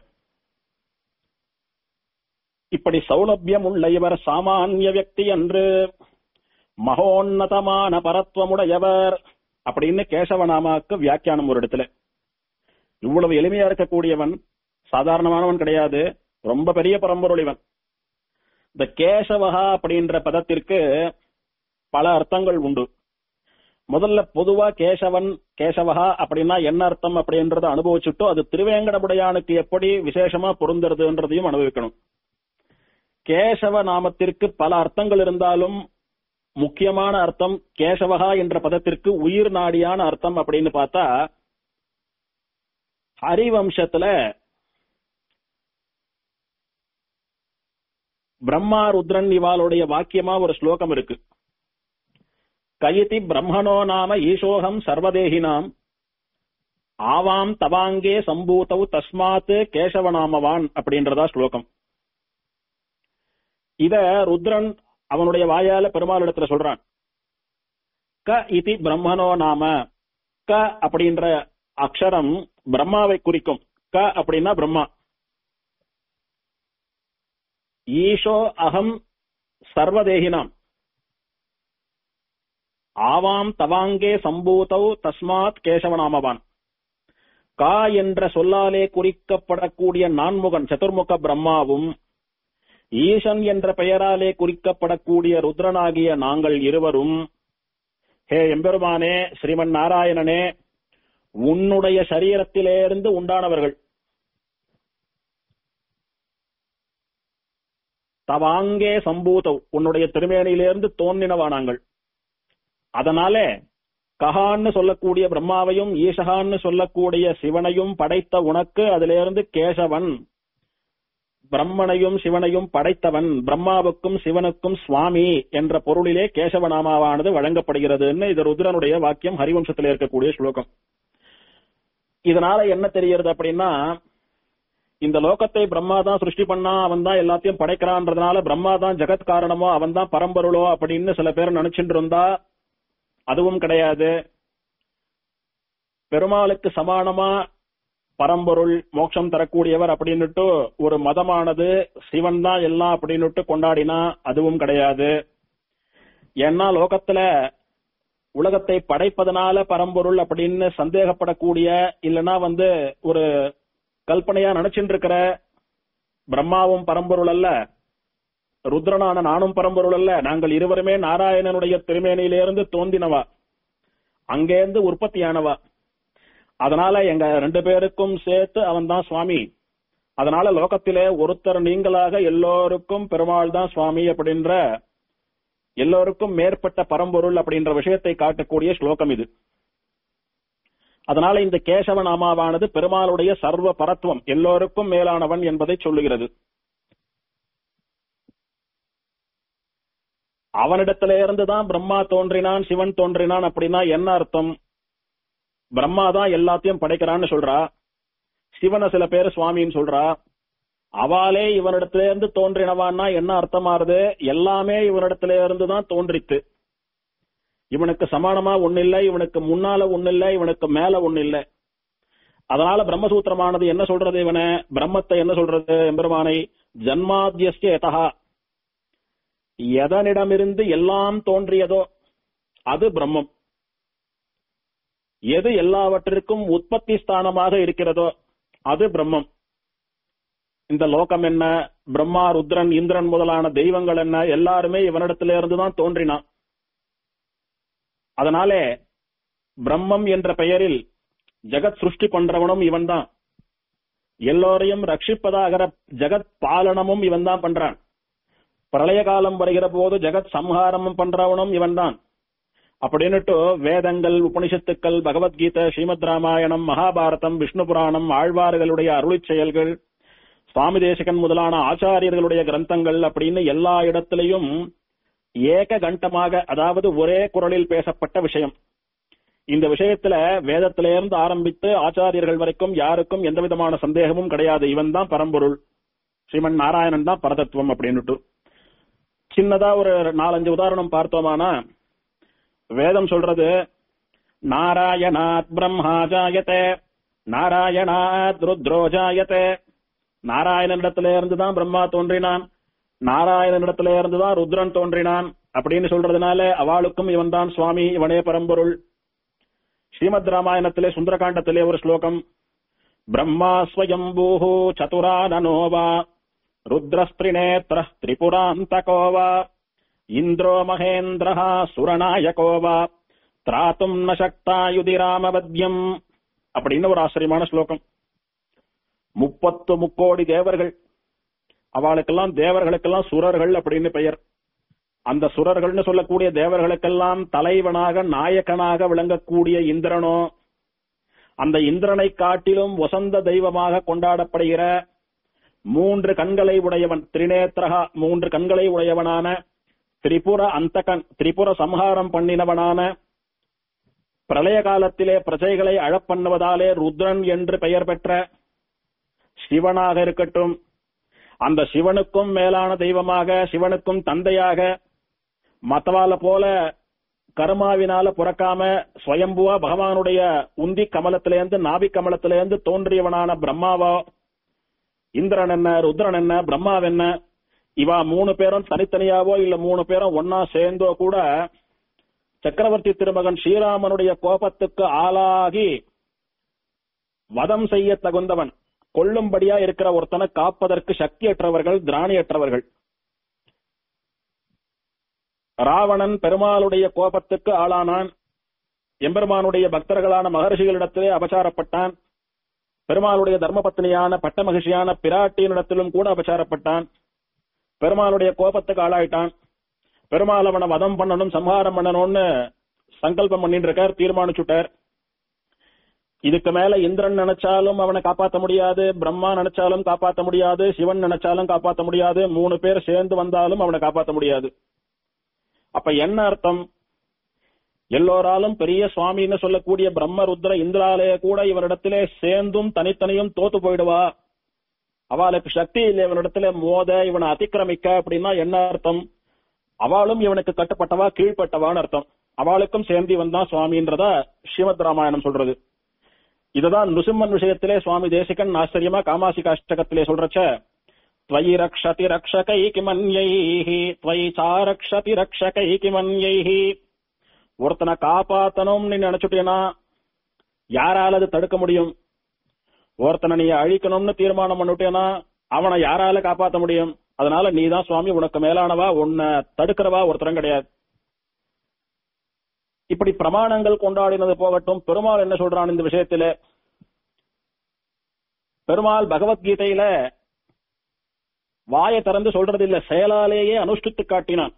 இப்படி சௌலபியம் உள்ள இவர் சாமானிய வியக்தி என்று மகோன்னதமான பரத்வமுடையவர் அப்படின்னு கேசவநாமாக்கு வியாக்கியானம் ஒரு இடத்துல இவ்வளவு எளிமையா இருக்கக்கூடியவன் சாதாரணமானவன் கிடையாது ரொம்ப பெரிய பரம்பொருள் இவன் இந்த கேசவகா அப்படின்ற பதத்திற்கு பல அர்த்தங்கள் உண்டு முதல்ல பொதுவா கேசவன் கேசவகா அப்படின்னா என்ன அர்த்தம் அப்படின்றத அனுபவிச்சுட்டோ அது திருவேங்கடமுடையானுக்கு எப்படி விசேஷமா பொருந்துறதுன்றதையும் அனுபவிக்கணும் கேசவ நாமத்திற்கு பல அர்த்தங்கள் இருந்தாலும் முக்கியமான அர்த்தம் கேசவகா என்ற பதத்திற்கு உயிர் நாடியான அர்த்தம் அப்படின்னு பார்த்தா ஹரிவம்சத்துல பிரம்மா ருத்ரன் இவாளுடைய வாக்கியமா ஒரு ஸ்லோகம் இருக்கு கயிதி பிரம்மணோ நாம ஈசோகம் சர்வதேகினாம் ஆவாம் தவாங்கே சம்பூதவ் தஸ்மாத் கேசவநாமவான் அப்படின்றதா ஸ்லோகம் இத ருத்ரன் அவனுடைய வாயால பெருமாள் இடத்துல சொல்றான் க இதி பிரம்மனோ நாம க அப்படின்ற அக்ஷரம் பிரம்மாவை குறிக்கும் க அப்படின்னா பிரம்மா ஈஷோ அகம் சர்வதேகினாம் ஆவாம் தவாங்கே சம்பூதௌ தஸ்மாத் கேசவநாமவான் கா என்ற சொல்லாலே குறிக்கப்படக்கூடிய நான்முகன் சதுர்முக பிரம்மாவும் ஈசன் என்ற பெயராலே குறிக்கப்படக்கூடிய ருத்ரனாகிய நாங்கள் இருவரும் ஹே எம்பெருமானே ஸ்ரீமன் நாராயணனே உன்னுடைய சரீரத்திலேருந்து உண்டானவர்கள் தவாங்கே சம்பூதவ் உன்னுடைய திருமேனியிலிருந்து தோன்றினவா நாங்கள் அதனாலே கஹான்னு சொல்லக்கூடிய பிரம்மாவையும் ஈசகான்னு சொல்லக்கூடிய சிவனையும் படைத்த உனக்கு அதிலிருந்து கேசவன் பிரம்மனையும் சிவனையும் படைத்தவன் பிரம்மாவுக்கும் சிவனுக்கும் சுவாமி என்ற பொருளிலே கேசவநாமாவானது வழங்கப்படுகிறதுன்னு இது ருத்ரனுடைய வாக்கியம் ஹரிவம்சத்தில் இருக்கக்கூடிய ஸ்லோகம் இதனால என்ன தெரிகிறது அப்படின்னா இந்த லோகத்தை பிரம்மா தான் சிருஷ்டி பண்ணா அவன் தான் எல்லாத்தையும் படைக்கிறான்றதுனால பிரம்மா தான் ஜெகத் காரணமோ அவன் தான் பரம்பொருளோ அப்படின்னு சில பேர் நினைச்சுட்டு இருந்தா அதுவும் கிடையாது பெருமாளுக்கு சமானமா பரம்பொருள் மோட்சம் தரக்கூடியவர் அப்படின்னுட்டு ஒரு மதமானது சிவன் தான் எல்லாம் அப்படின்னுட்டு கொண்டாடினா அதுவும் கிடையாது ஏன்னா லோகத்துல உலகத்தை படைப்பதனால பரம்பொருள் அப்படின்னு சந்தேகப்படக்கூடிய இல்லனா வந்து ஒரு கல்பனையா நினைச்சுட்டு இருக்கிற பிரம்மாவும் பரம்பொருள் அல்ல ருத்ரனான நானும் பரம்பொருள் அல்ல நாங்கள் இருவருமே நாராயணனுடைய திருமேனியிலிருந்து தோன்றினவா அங்கேருந்து உற்பத்தியானவா அதனால எங்க ரெண்டு பேருக்கும் சேர்த்து அவன் தான் சுவாமி அதனால லோகத்திலே ஒருத்தர் நீங்களாக எல்லோருக்கும் பெருமாள் தான் சுவாமி அப்படின்ற எல்லோருக்கும் மேற்பட்ட பரம்பொருள் அப்படின்ற விஷயத்தை காட்டக்கூடிய ஸ்லோகம் இது அதனால இந்த கேசவ நாமாவானது பெருமாளுடைய சர்வ பரத்துவம் எல்லோருக்கும் மேலானவன் என்பதை சொல்லுகிறது அவனிடத்தில இருந்துதான் பிரம்மா தோன்றினான் சிவன் தோன்றினான் அப்படின்னா என்ன அர்த்தம் பிரம்மா தான் எல்லாத்தையும் படைக்கிறான்னு சொல்றா சிவனை சில பேர் சுவாமின்னு சொல்றா அவாலே இவனிடத்தில இருந்து தோன்றினவான்னா என்ன அர்த்தமாறுது எல்லாமே இவனிடத்தில இருந்து தான் தோன்றித்து இவனுக்கு சமானமா ஒண்ணு இல்ல இவனுக்கு முன்னால ஒண்ணு இல்ல இவனுக்கு மேல ஒண்ணு இல்ல அதனால பிரம்மசூத்திரமானது என்ன சொல்றது இவனை பிரம்மத்தை என்ன சொல்றது எம்பெருமானை ஜன்மாத்தியஸ்ய எதா எதனிடமிருந்து எல்லாம் தோன்றியதோ அது பிரம்மம் எது எல்லாவற்றிற்கும் உற்பத்தி ஸ்தானமாக இருக்கிறதோ அது பிரம்மம் இந்த லோகம் என்ன பிரம்மா ருத்ரன் இந்திரன் முதலான தெய்வங்கள் என்ன எல்லாருமே இவனிடத்தில இருந்து தான் தோன்றினான் அதனாலே பிரம்மம் என்ற பெயரில் ஜெகத் சிருஷ்டி பண்றவனும் இவன் தான் எல்லோரையும் ரட்சிப்பதாகிற ஜெகத் பாலனமும் இவன் தான் பண்றான் பிரளய காலம் வருகிற போது ஜெகத் சம்ஹாரமும் பண்றவனும் இவன் தான் அப்படின்னுட்டு வேதங்கள் உபனிஷத்துக்கள் பகவத்கீதை ஸ்ரீமத் ராமாயணம் மகாபாரதம் விஷ்ணு புராணம் ஆழ்வார்களுடைய அருளிச் செயல்கள் சுவாமி தேசிகன் முதலான ஆச்சாரியர்களுடைய கிரந்தங்கள் அப்படின்னு எல்லா இடத்திலையும் ஏக கண்டமாக அதாவது ஒரே குரலில் பேசப்பட்ட விஷயம் இந்த விஷயத்துல வேதத்திலிருந்து ஆரம்பித்து ஆச்சாரியர்கள் வரைக்கும் யாருக்கும் எந்த விதமான சந்தேகமும் கிடையாது இவன் தான் பரம்பொருள் ஸ்ரீமன் நாராயணன் தான் பரதத்துவம் அப்படின்னுட்டு சின்னதா ஒரு நாலஞ்சு உதாரணம் பார்த்தோமானா வேதம் சொல்றது நாராயணாத் பிரம்மா ஜாயத்தே நாராயணாத் ருத்ரோ ஜாயத்தே நாராயணனிடத்தில இருந்து தான் பிரம்மா தோன்றினான் நாராயணனிடத்தில இருந்து தான் ருத்ரன் தோன்றினான் அப்படின்னு சொல்றதுனால அவளுக்கும் இவன் தான் சுவாமி இவனே பரம்பொருள் ஸ்ரீமத் ராமாயணத்திலே சுந்தரகாண்டத்திலே ஒரு ஸ்லோகம் பிரம்மா ஸ்வயம்பூஹு சதுரானனோவா ருத்ரஸ்திரிநேத்திர திரிபுராந்தகோ வா இந்திரோ மகேந்திரः சுரநாயகோ வா திராத்தும் ந சக்தாயுதிராமவத்யம் அப்படின்னு ஒரு ஆச்சரியமான ஸ்லோகம் முப்பத்து முக்கோடி தேவர்கள் அவளுக்கெல்லாம் தேவர்களுக்கெல்லாம் சுரர்கள் அப்படின்னு பெயர் அந்த சுரர்கள்னு சொல்லக்கூடிய தேவர்களுக்கெல்லாம் தலைவனாக நாயகனாக விளங்கக்கூடிய இந்திரனோ அந்த இந்திரனை காட்டிலும் வசந்த தெய்வமாக கொண்டாடப்படுகிற மூன்று கண்களை உடையவன் திரிநேத்திரகா மூன்று கண்களை உடையவனான திரிபுர அந்தகன் திரிபுர சம்ஹாரம் பண்ணினவனான பிரளய காலத்திலே பிரஜைகளை அழப்பண்ணுவதாலே ருத்ரன் என்று பெயர் பெற்ற சிவனாக இருக்கட்டும் அந்த சிவனுக்கும் மேலான தெய்வமாக சிவனுக்கும் தந்தையாக மத்தவால போல கர்மாவினால புறக்காம ஸ்வயம்புவா பகவானுடைய உந்தி கமலத்திலேருந்து நாபி கமலத்திலேருந்து தோன்றியவனான பிரம்மாவா இந்திரன் என்ன ருத்ரன் என்ன பிரம்மாவென்ன இவா மூணு பேரும் தனித்தனியாவோ இல்ல மூணு பேரும் ஒன்னா சேர்ந்தோ கூட சக்கரவர்த்தி திருமகன் ஸ்ரீராமனுடைய கோபத்துக்கு ஆளாகி வதம் செய்ய தகுந்தவன் கொல்லும்படியா இருக்கிற ஒருத்தனை காப்பதற்கு சக்தியற்றவர்கள் திராணியற்றவர்கள் ராவணன் பெருமாளுடைய கோபத்துக்கு ஆளானான் எம்பெருமானுடைய பக்தர்களான மகர்ஷிகளிடத்திலே அபசாரப்பட்டான் பெருமாளுடைய தர்மபத்னியான பட்ட மகிழ்ச்சியான பிராட்டியினிடத்திலும் கூட அபசாரப்பட்டான் பெருமாளுடைய கோபத்துக்கு ஆளாயிட்டான் பெருமாள் அவனை வதம் பண்ணணும் சம்ஹாரம் பண்ணணும்னு சங்கல்பம் பண்ணிட்டு இருக்கார் தீர்மானிச்சுட்டார் இதுக்கு மேல இந்திரன் நினைச்சாலும் அவனை காப்பாத்த முடியாது பிரம்மா நினைச்சாலும் காப்பாத்த முடியாது சிவன் நினைச்சாலும் காப்பாத்த முடியாது மூணு பேர் சேர்ந்து வந்தாலும் அவனை காப்பாத்த முடியாது அப்ப என்ன அர்த்தம் எல்லோராலும் பெரிய சுவாமின்னு சொல்லக்கூடிய பிரம்ம ருத்ர இந்திராலய கூட இவனிடத்திலே சேர்ந்தும் தனித்தனியும் தோத்து போயிடுவா அவளுக்கு சக்தி இல்லை இவனிடத்துல மோத இவனை அதிக்கிரமிக்க அப்படின்னா என்ன அர்த்தம் அவளும் இவனுக்கு கட்டுப்பட்டவா கீழ்ப்பட்டவான்னு அர்த்தம் அவளுக்கும் சேர்ந்து வந்தான் சுவாமின்றத ஸ்ரீமத் ராமாயணம் சொல்றது இதுதான் நுசிம்மன் விஷயத்திலே சுவாமி தேசிகன் ஆச்சரியமா காமாசி காஷ்டகத்திலே சொல்றச்ச त्वयि रक्षति रक्षकैकिमन्यैः त्वयि चारक्षति रक्षकैकिमन्यैः ஒருத்தனை காப்பாத்தணும் நீ நினைச்சுட்டேனா யாரால அது தடுக்க முடியும் ஒருத்தனை நீ அழிக்கணும்னு தீர்மானம் பண்ணிட்டேனா அவனை யாரால காப்பாத்த முடியும் அதனால நீ தான் சுவாமி உனக்கு மேலானவா உன்னை தடுக்கிறவா ஒருத்தரும் கிடையாது இப்படி பிரமாணங்கள் கொண்டாடினது போகட்டும் பெருமாள் என்ன சொல்றான் இந்த விஷயத்திலே பெருமாள் பகவத்கீதையில வாயை திறந்து சொல்றது இல்ல செயலாலேயே அனுஷ்டித்து காட்டினான்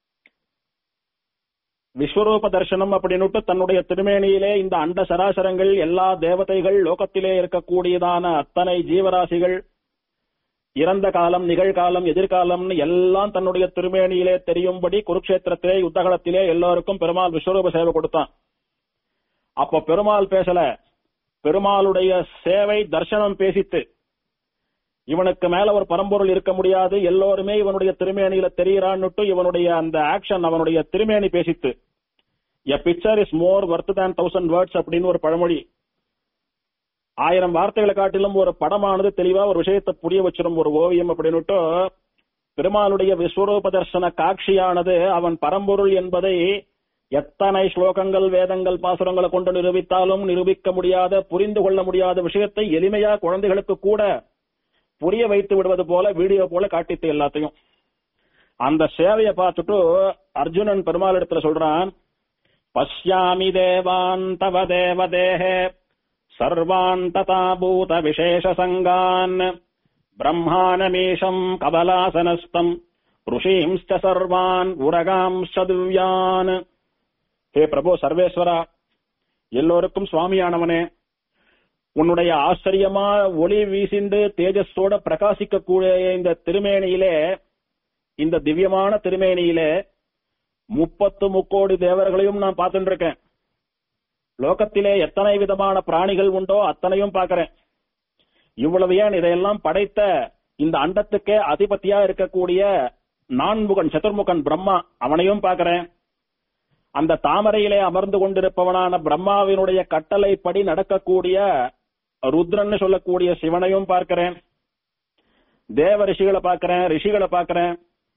விஸ்வரூப தரிசனம் அப்படின்னுட்டு தன்னுடைய திருமேனியிலே இந்த அண்ட சராசரங்கள் எல்லா தேவதைகள் லோகத்திலே இருக்கக்கூடியதான அத்தனை ஜீவராசிகள் இறந்த காலம் நிகழ்காலம் எதிர்காலம்னு எல்லாம் தன்னுடைய திருமேனியிலே தெரியும்படி குருக்ஷேத்திரத்திலே யுத்தகலத்திலே எல்லோருக்கும் பெருமாள் விஸ்வரூப சேவை கொடுத்தான் அப்ப பெருமாள் பேசல பெருமாளுடைய சேவை தர்சனம் பேசித்து இவனுக்கு மேல ஒரு பரம்பொருள் இருக்க முடியாது எல்லோருமே இவனுடைய திருமேனியில தெரியறான்னுட்டு இவனுடைய அந்த ஆக்ஷன் அவனுடைய திருமேனி பேசித்து a picture is more worth than thousand words அப்படின்னு ஒரு பழமொழி ஆயிரம் வார்த்தைகளை காட்டிலும் ஒரு படமானது தெளிவா ஒரு விஷயத்தை புரிய வச்சிரும் ஒரு ஓவியம் அப்படின்னுட்டு பெருமாளுடைய விஸ்வரூப தர்சன காட்சியானது அவன் பரம்பொருள் என்பதை எத்தனை ஸ்லோகங்கள் வேதங்கள் பாசுரங்களை கொண்டு நிரூபித்தாலும் நிரூபிக்க முடியாத புரிந்து கொள்ள முடியாத விஷயத்தை எளிமையா குழந்தைகளுக்கு கூட புரிய வைத்து விடுவது போல வீடியோ போல காட்டித்து எல்லாத்தையும் அந்த சேவையை பார்த்துட்டு அர்ஜுனன் பெருமாள் இடத்துல சொல்றான் பஷ்யாமி தேவான் தவ தேவதேஹே சர்வான் ததா பூத விசேஷ சங்கான் பிரம்மானமீஷம் கபலாசனஸ்தம் ருஷீம்ஸ்ட சர்வான் உரகாம்ஸ்ட திவ்யான் ஹே பிரபு சர்வேஸ்வரா எல்லோருக்கும் சுவாமியானவனே உன்னுடைய ஆச்சரியமா ஒளி வீசிண்டு தேஜஸோட பிரகாசிக்கக்கூடிய இந்த திருமேனியிலே இந்த திவ்யமான திருமேனியிலே முப்பத்து முக்கோடி தேவர்களையும் நான் பார்த்துட்டு இருக்கேன் லோகத்திலே எத்தனை விதமான பிராணிகள் உண்டோ அத்தனையும் பார்க்கிறேன் இவ்வளவு ஏன் இதையெல்லாம் படைத்த இந்த அண்டத்துக்கே அதிபதியா இருக்கக்கூடிய நான்முகன் சதுர்முகன் பிரம்மா அவனையும் பார்க்கிறேன் அந்த தாமரையிலே அமர்ந்து கொண்டிருப்பவனான பிரம்மாவினுடைய கட்டளைப்படி நடக்கக்கூடிய ருத்ரன்னு சொல்லக்கூடிய சிவனையும் பார்க்கிறேன் தேவ ரிஷிகளை பார்க்கிறேன் ரிஷிகளை பார்க்கிறேன்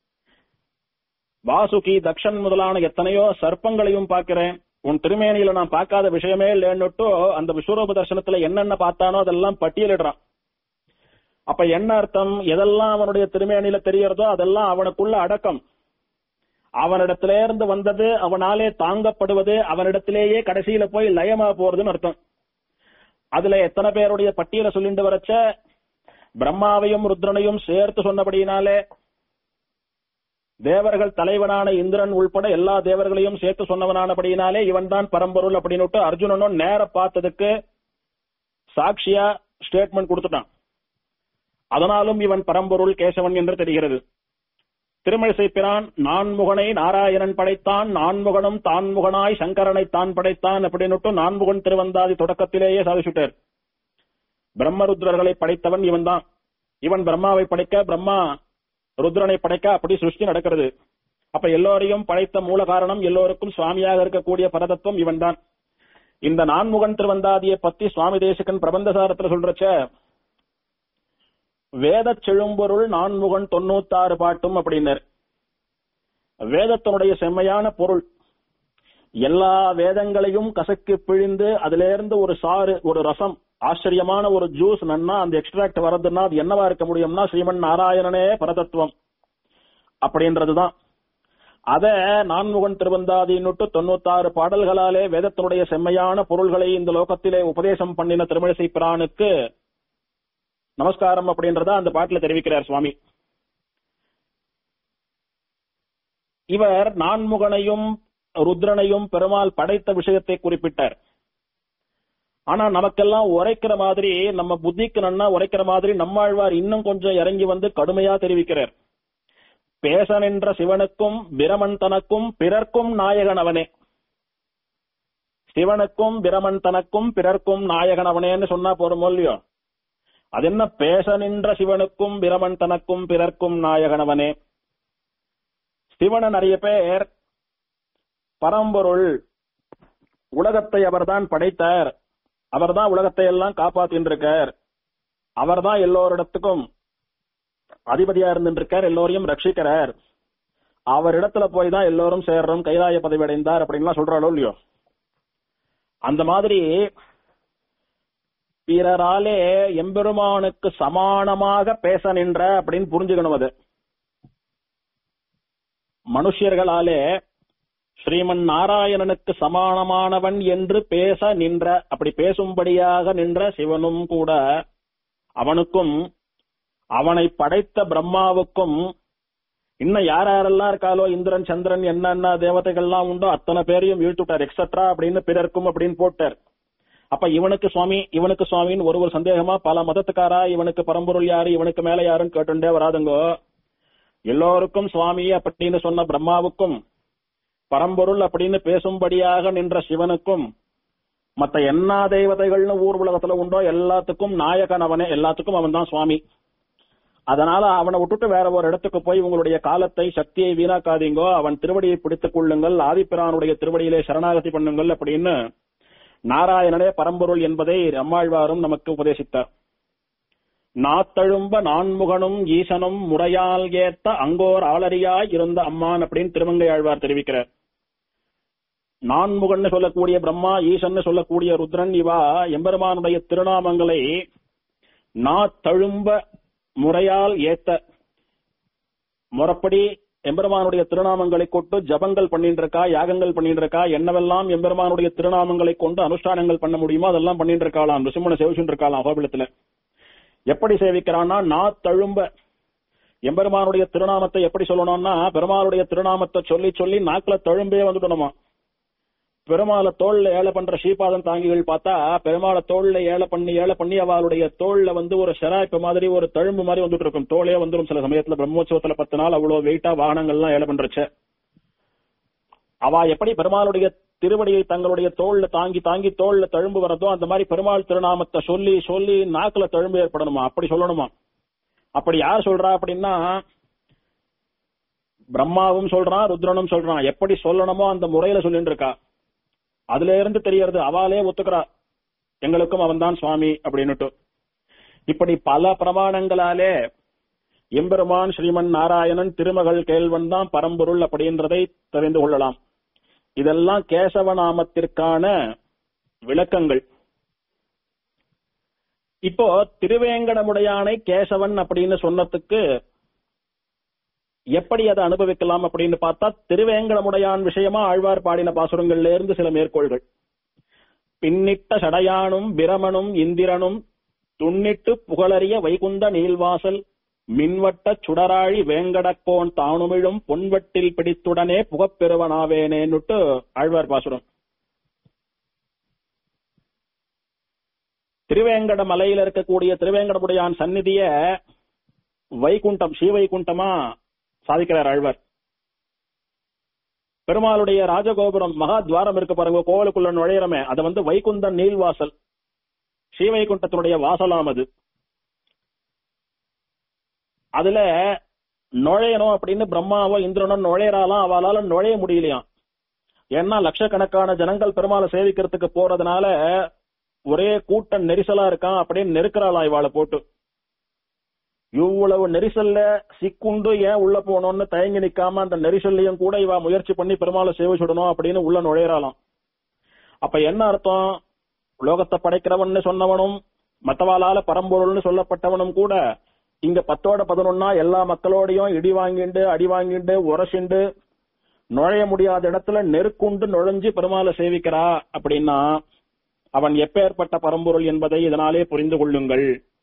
வாசுகி தக்ஷன் முதலான எத்தனையோ சர்ப்பங்களையும் பார்க்கிறேன் உன் திருமேனியில நான் பார்க்காத விஷயமே இல்லைன்னுட்டு அந்த விஸ்வரூப தர்சனத்துல என்னென்ன பார்த்தானோ அதெல்லாம் பட்டியலிடுறான் அப்ப என்ன அர்த்தம் எதெல்லாம் அவனுடைய திருமேனில தெரியறதோ அதெல்லாம் அவனுக்குள்ள அடக்கம் அவனிடத்திலே இருந்து வந்தது அவனாலே தாங்கப்படுவது அவனிடத்திலேயே கடைசியில போய் லயமா போறதுன்னு அர்த்தம் அதுல எத்தனை பேருடைய பட்டியலை சொல்லிட்டு வரச்ச பிரம்மாவையும் ருத்ரனையும் சேர்த்து சொன்னபடியினாலே தேவர்கள் தலைவனான இந்திரன் உள்பட எல்லா தேவர்களையும் சேர்த்து சொன்னவனானபடியினாலே இவன் தான் பரம்பொருள் அப்படின்னு அர்ஜுனனும் நேர பார்த்ததுக்கு சாட்சியா ஸ்டேட்மெண்ட் கொடுத்துட்டான் அதனாலும் இவன் பரம்பொருள் கேசவன் என்று தெரிகிறது திருமழிசை பிரான் நான்முகனை நாராயணன் படைத்தான் நான்முகனும் தான்முகனாய் சங்கரனை தான் படைத்தான் அப்படின்னுட்டு நான்முகன் திருவந்தாதி தொடக்கத்திலேயே சாதிச்சுட்டார் பிரம்மருத்ரர்களை படைத்தவன் இவன் தான் இவன் பிரம்மாவை படைக்க பிரம்மா ருத்ரனை படைக்க அப்படி சிருஷ்டி நடக்கிறது அப்ப எல்லோரையும் படைத்த மூல காரணம் எல்லோருக்கும் சுவாமியாக இருக்கக்கூடிய பரதத்துவம் இவன் தான் இந்த நான்முகன் திருவந்தாதியை பத்தி சுவாமி தேசிகன் பிரபந்தசாரத்துல சொல்றச்ச வேத செழும்பொருள் நான்முகன் தொண்ணூத்தாறு பாட்டும் அப்படின்னர் வேதத்தினுடைய செம்மையான பொருள் எல்லா வேதங்களையும் கசக்கி பிழிந்து அதிலிருந்து ஒரு சாறு ஒரு ரசம் ஆச்சரியமான ஒரு ஜூஸ் நன்னா அந்த எக்ஸ்ட்ராக்ட் வரதுன்னா அது என்னவா இருக்க முடியும்னா ஸ்ரீமன் நாராயணனே பரதத்துவம் அப்படின்றதுதான் அத நான்முகன் திருவந்தாதின்னுட்டு தொண்ணூத்தாறு பாடல்களாலே வேதத்தினுடைய செம்மையான பொருள்களை இந்த லோகத்திலே உபதேசம் பண்ணின திருமழிசை பிரானுக்கு நமஸ்காரம் அப்படின்றத அந்த பாட்டுல தெரிவிக்கிறார் சுவாமி இவர் நான்முகனையும் ருத்ரனையும் பெருமாள் படைத்த விஷயத்தை குறிப்பிட்டார் ஆனா நமக்கெல்லாம் உரைக்கிற மாதிரி நம்ம புத்திக்கு நன்னா உரைக்கிற மாதிரி நம்மாழ்வார் இன்னும் கொஞ்சம் இறங்கி வந்து கடுமையா தெரிவிக்கிறார் பேச நின்ற சிவனுக்கும் பிரமன் தனக்கும் பிறர்க்கும் நாயகன் அவனே சிவனுக்கும் பிரமன் தனக்கும் பிறர்க்கும் நாயகன் அவனேன்னு சொன்னா போறோமோ இல்லையோ அது என்ன பேச நின்ற சிவனுக்கும் பிரமன் தனக்கும் பிறர்க்கும் நாயகனவனே சிவன நிறைய பேர் பரம்பொருள் உலகத்தை அவர்தான் படைத்தார் அவர்தான் உலகத்தை எல்லாம் காப்பாத்தின்னு இருக்கார் அவர்தான் எல்லோரிடத்துக்கும் அதிபதியா இருந்துட்டு இருக்கார் எல்லோரையும் ரட்சிக்கிறார் அவர் இடத்துல போய் தான் எல்லோரும் சேர்றோம் கைலாய பதவி அடைந்தார் அப்படின்லாம் சொல்றாளோ இல்லையோ அந்த மாதிரி பிறராலே எம்பெருமானுக்கு சமானமாக பேச நின்ற அப்படின்னு புரிஞ்சுக்கணும் அது மனுஷர்களாலே ஸ்ரீமன் நாராயணனுக்கு சமானமானவன் என்று பேச நின்ற அப்படி பேசும்படியாக நின்ற சிவனும் கூட அவனுக்கும் அவனை படைத்த பிரம்மாவுக்கும் இன்னும் யார் யாரெல்லாம் இருக்காலோ இந்திரன் சந்திரன் என்னென்ன தேவதைகள்லாம் உண்டோ அத்தனை பேரையும் இழுத்துட்டார் எக்ஸட்ரா அப்படின்னு பிறர்க்கும் அப்படின்னு போட்டார் அப்ப இவனுக்கு சுவாமி இவனுக்கு சுவாமின்னு ஒரு ஒரு சந்தேகமா பல மதத்துக்காரா இவனுக்கு பரம்பொருள் யாரு இவனுக்கு மேல யாருன்னு கேட்டுண்டே வராதுங்கோ எல்லோருக்கும் சுவாமி அப்படின்னு சொன்ன பிரம்மாவுக்கும் பரம்பொருள் அப்படின்னு பேசும்படியாக நின்ற சிவனுக்கும் மத்த என்ன தெய்வதைகள்னு ஊர் உலகத்துல உண்டோ எல்லாத்துக்கும் நாயகன் அவனே எல்லாத்துக்கும் அவன் தான் சுவாமி அதனால அவனை விட்டுட்டு வேற ஒரு இடத்துக்கு போய் உங்களுடைய காலத்தை சக்தியை வீணாக்காதீங்கோ அவன் திருவடியை பிடித்துக் கொள்ளுங்கள் ஆதிப்பிரானுடைய திருவடியிலே சரணாகதி பண்ணுங்கள் அப்படின்னு நாராயணனே பரம்பொருள் என்பதை அம்மாழ்வாரும் நமக்கு உபதேசித்தார் நாத்தழும்ப நான்முகனும் ஈசனும் முறையால் ஏத்த அங்கோர் ஆளறியாய் இருந்த அம்மான் அப்படின்னு திருமங்கை ஆழ்வார் தெரிவிக்கிறார் நான்முகன்னு சொல்லக்கூடிய பிரம்மா ஈசன்னு சொல்லக்கூடிய ருத்ரன் இவா எம்பெருமானுடைய திருநாமங்களை நாத்தழும்ப முறையால் ஏத்த முறப்படி எம்பெருமானுடைய திருநாமங்களை கொண்டு ஜபங்கள் பண்ணிட்டு இருக்கா யாகங்கள் பண்ணிட்டு இருக்கா என்னவெல்லாம் எம்பெருமானுடைய திருநாமங்களை கொண்டு அனுஷ்டானங்கள் பண்ண முடியுமோ அதெல்லாம் பண்ணிட்டு இருக்காளாம் ரிசுமனை சேவிச்சுட்டு இருக்காளாம் கோபிலத்துல எப்படி சேவிக்கிறான்னா நா தழும்ப எம்பெருமானுடைய திருநாமத்தை எப்படி சொல்லணும்னா பெருமாளுடைய திருநாமத்தை சொல்லி சொல்லி நாக்குல தழும்பே வந்துடணுமா பெருமாளை தோல்ல ஏழை பண்ற ஸ்ரீபாதம் தாங்கிகள் பார்த்தா பெருமாளை தோல்ல ஏழை பண்ணி ஏழை பண்ணி அவளுடைய தோல்ல வந்து ஒரு ஷெராய்ப்பு மாதிரி ஒரு தழும்பு மாதிரி வந்துட்டு இருக்கும் தோலே வந்துடும் சில சமயத்துல பிரம்மோற்சவத்துல பத்து நாள் அவ்வளவு வெயிட்டா வாகனங்கள்லாம் ஏழை பண்றச்ச அவ எப்படி பெருமாளுடைய திருவடியை தங்களுடைய தோல்ல தாங்கி தாங்கி தோல்ல தழும்பு வரதோ அந்த மாதிரி பெருமாள் திருநாமத்தை சொல்லி சொல்லி நாக்குல தழும்பு ஏற்படணுமா அப்படி சொல்லணுமா அப்படி யார் சொல்றா அப்படின்னா பிரம்மாவும் சொல்றான் ருத்ரனும் சொல்றான் எப்படி சொல்லணுமோ அந்த முறையில சொல்லிட்டு இருக்கா அதுல இருந்து தெரியறது அவாலே ஒத்துக்கிறா எங்களுக்கும் அவன் தான் சுவாமி அப்படின்னுட்டு இப்படி பல பிரமாணங்களாலே எம்பெருமான் ஸ்ரீமன் நாராயணன் திருமகள் கேள்வன் தான் பரம்பொருள் அப்படின்றதை தெரிந்து கொள்ளலாம் இதெல்லாம் கேசவநாமத்திற்கான விளக்கங்கள் இப்போ திருவேங்கடமுடையானை கேசவன் அப்படின்னு சொன்னதுக்கு எப்படி அதை அனுபவிக்கலாம் அப்படின்னு பார்த்தா திருவேங்கடமுடையான் விஷயமா ஆழ்வார் பாடின பாசுரங்கள்ல இருந்து சில மேற்கோள்கள் பின்னிட்ட சடையானும் பிரமனும் இந்திரனும் துண்ணிட்டு புகழறிய வைகுந்த நீள்வாசல் மின்வட்ட சுடராழி வேங்கடக்கோன் தானுமிழும் பொன்வட்டில் பிடித்துடனே புகப்பெறுவனாவேனேன்னுட்டு ஆழ்வார் பாசுரம் திருவேங்கட மலையில இருக்கக்கூடிய திருவேங்கடமுடையான் சந்நிதிய வைகுண்டம் ஸ்ரீவைகுண்டமா சாதிக்கிறார் ஆழ்வார் பெருமாளுடைய ராஜகோபுரம் மகா துவாரம் இருக்கு பாருங்க கோவிலுக்குள்ள நுழையிறமே அது வந்து வைகுந்த நீள்வாசல் ஸ்ரீவைகுண்டத்தினுடைய வாசலாம் அது அதுல நுழையணும் அப்படின்னு பிரம்மாவோ இந்திரனோ நுழையறாலாம் அவளால நுழைய முடியலையாம் ஏன்னா லட்சக்கணக்கான ஜனங்கள் பெருமாளை சேவிக்கிறதுக்கு போறதுனால ஒரே கூட்ட நெரிசலா இருக்கான் அப்படின்னு நெருக்கிறாளாம் இவாளை போட்டு இவ்வளவு நெரிசல்ல சிக்குண்டு ஏன் உள்ள போனோம்னு தயங்கி நிக்காம அந்த நெரிசல்லையும் கூட இவ முயற்சி பண்ணி பெருமாளை சேவிச்சுடணும் அப்படின்னு உள்ள நுழையறாளாம் அப்ப என்ன அர்த்தம் உலோகத்தை படைக்கிறவன்னு சொன்னவனும் மத்தவாளால பரம்பொருள்னு சொல்லப்பட்டவனும் கூட இங்க பத்தோட பதினொன்னா எல்லா மக்களோடையும் இடி வாங்கிண்டு அடி வாங்கிண்டு உரசிண்டு நுழைய முடியாத இடத்துல நெருக்குண்டு நுழைஞ்சு பெருமாளை சேவிக்கிறா அப்படின்னா அவன் எப்பேற்பட்ட பரம்பொருள் என்பதை இதனாலே புரிந்து கொள்ளுங்கள்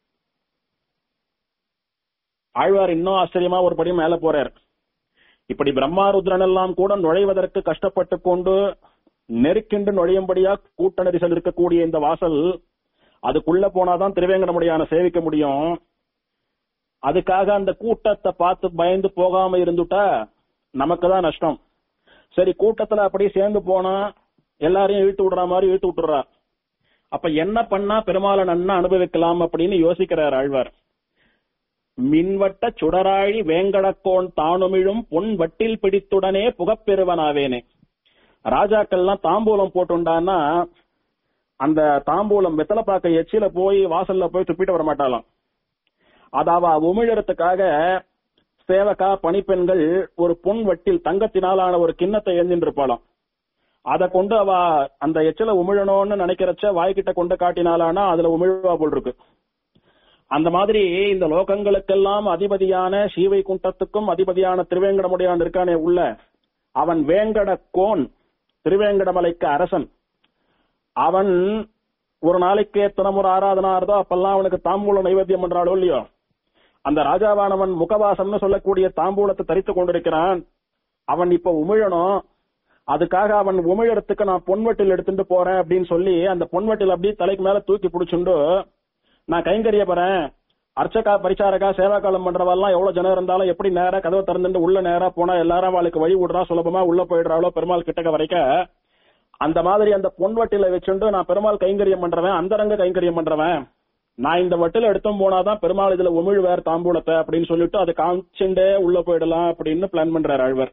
ஆழ்வார் இன்னும் ஆச்சரியமா ஒரு படி மேல போறார் இப்படி பிரம்மாருத்ரன் எல்லாம் கூட நுழைவதற்கு கஷ்டப்பட்டு கொண்டு நெருக்கிண்டு நுழையும்படியா கூட்ட நெரிசல் இருக்கக்கூடிய இந்த வாசல் அதுக்குள்ள போனாதான் திருவேங்கடமுடியான சேவிக்க முடியும் அதுக்காக அந்த கூட்டத்தை பார்த்து பயந்து போகாம இருந்துட்டா நமக்கு தான் நஷ்டம் சரி கூட்டத்துல அப்படியே சேர்ந்து போனா எல்லாரையும் இழுத்து விடுற மாதிரி இழுத்து விட்டுறா அப்ப என்ன பண்ணா பெருமாளை நன்னா அனுபவிக்கலாம் அப்படின்னு யோசிக்கிறார் ஆழ்வார் மின்வட்ட சுடராழி வேங்கடக்கோன் தானுமிழும் பொன் வட்டில் பிடித்துடனே புகப்பெறுவனாவேனே ராஜாக்கள்லாம் தாம்பூலம் போட்டுண்டான்னா அந்த தாம்பூலம் வெத்தலைப்பாக்க எச்சில போய் வாசல்ல போய் துப்பிட்டு வர மாட்டாளாம் அதாவ உமிழறதுக்காக சேவகா பணிப்பெண்கள் ஒரு பொன் வட்டில் தங்கத்தினாலான ஒரு கிண்ணத்தை எழுந்தின்னு இருப்பாளாம் அதை கொண்டு அவ அந்த எச்சில உமிழணும்னு நினைக்கிறச்ச வாய்க்கிட்ட கொண்டு காட்டினாலானா அதுல உமிழ்வா போல் இருக்கு அந்த மாதிரி இந்த லோகங்களுக்கெல்லாம் அதிபதியான சீவை குண்டத்துக்கும் அதிபதியான திருவேங்கடமுடையான் இருக்கானே உள்ள அவன் வேங்கட கோன் திருவேங்கடமலைக்கு அரசன் அவன் ஒரு நாளைக்கு எத்தனை முறை ஆராதனா இருந்தோ அப்பெல்லாம் அவனுக்கு தாம்பூலம் நைவேத்தியம் பண்றாளோ இல்லையோ அந்த ராஜாவானவன் முகவாசம்னு சொல்லக்கூடிய தாம்பூலத்தை தரித்து கொண்டிருக்கிறான் அவன் இப்ப உமிழணும் அதுக்காக அவன் உமிழறதுக்கு நான் பொன்வட்டில் எடுத்துட்டு போறேன் அப்படின்னு சொல்லி அந்த பொன்வட்டில் அப்படியே தலைக்கு மேல தூக்கி பிடிச்சுண்டு நான் கைங்கரிய போறேன் அர்ச்சகா பரிசாரகா சேவா காலம் பண்றவெல்லாம் எவ்வளவு ஜனம் இருந்தாலும் எப்படி நேரா கதவை திறந்துட்டு உள்ள நேரா போனா எல்லாரும் அவளுக்கு வழி விடுறா சுலபமா உள்ள போயிடுறாளோ பெருமாள் கிட்டக்க வரைக்க அந்த மாதிரி அந்த பொன் வட்டில வச்சுண்டு நான் பெருமாள் கைங்கரியம் பண்றவன் அந்தரங்க கைங்கரியம் பண்றவன் நான் இந்த வட்டில எடுத்தும் போனாதான் பெருமாள் இதுல உமிழ்வேர் தாம்பூலத்தை அப்படின்னு சொல்லிட்டு அதை காமிச்சுண்டே உள்ள போயிடலாம் அப்படின்னு பிளான் பண்றாரு ஆழ்வார்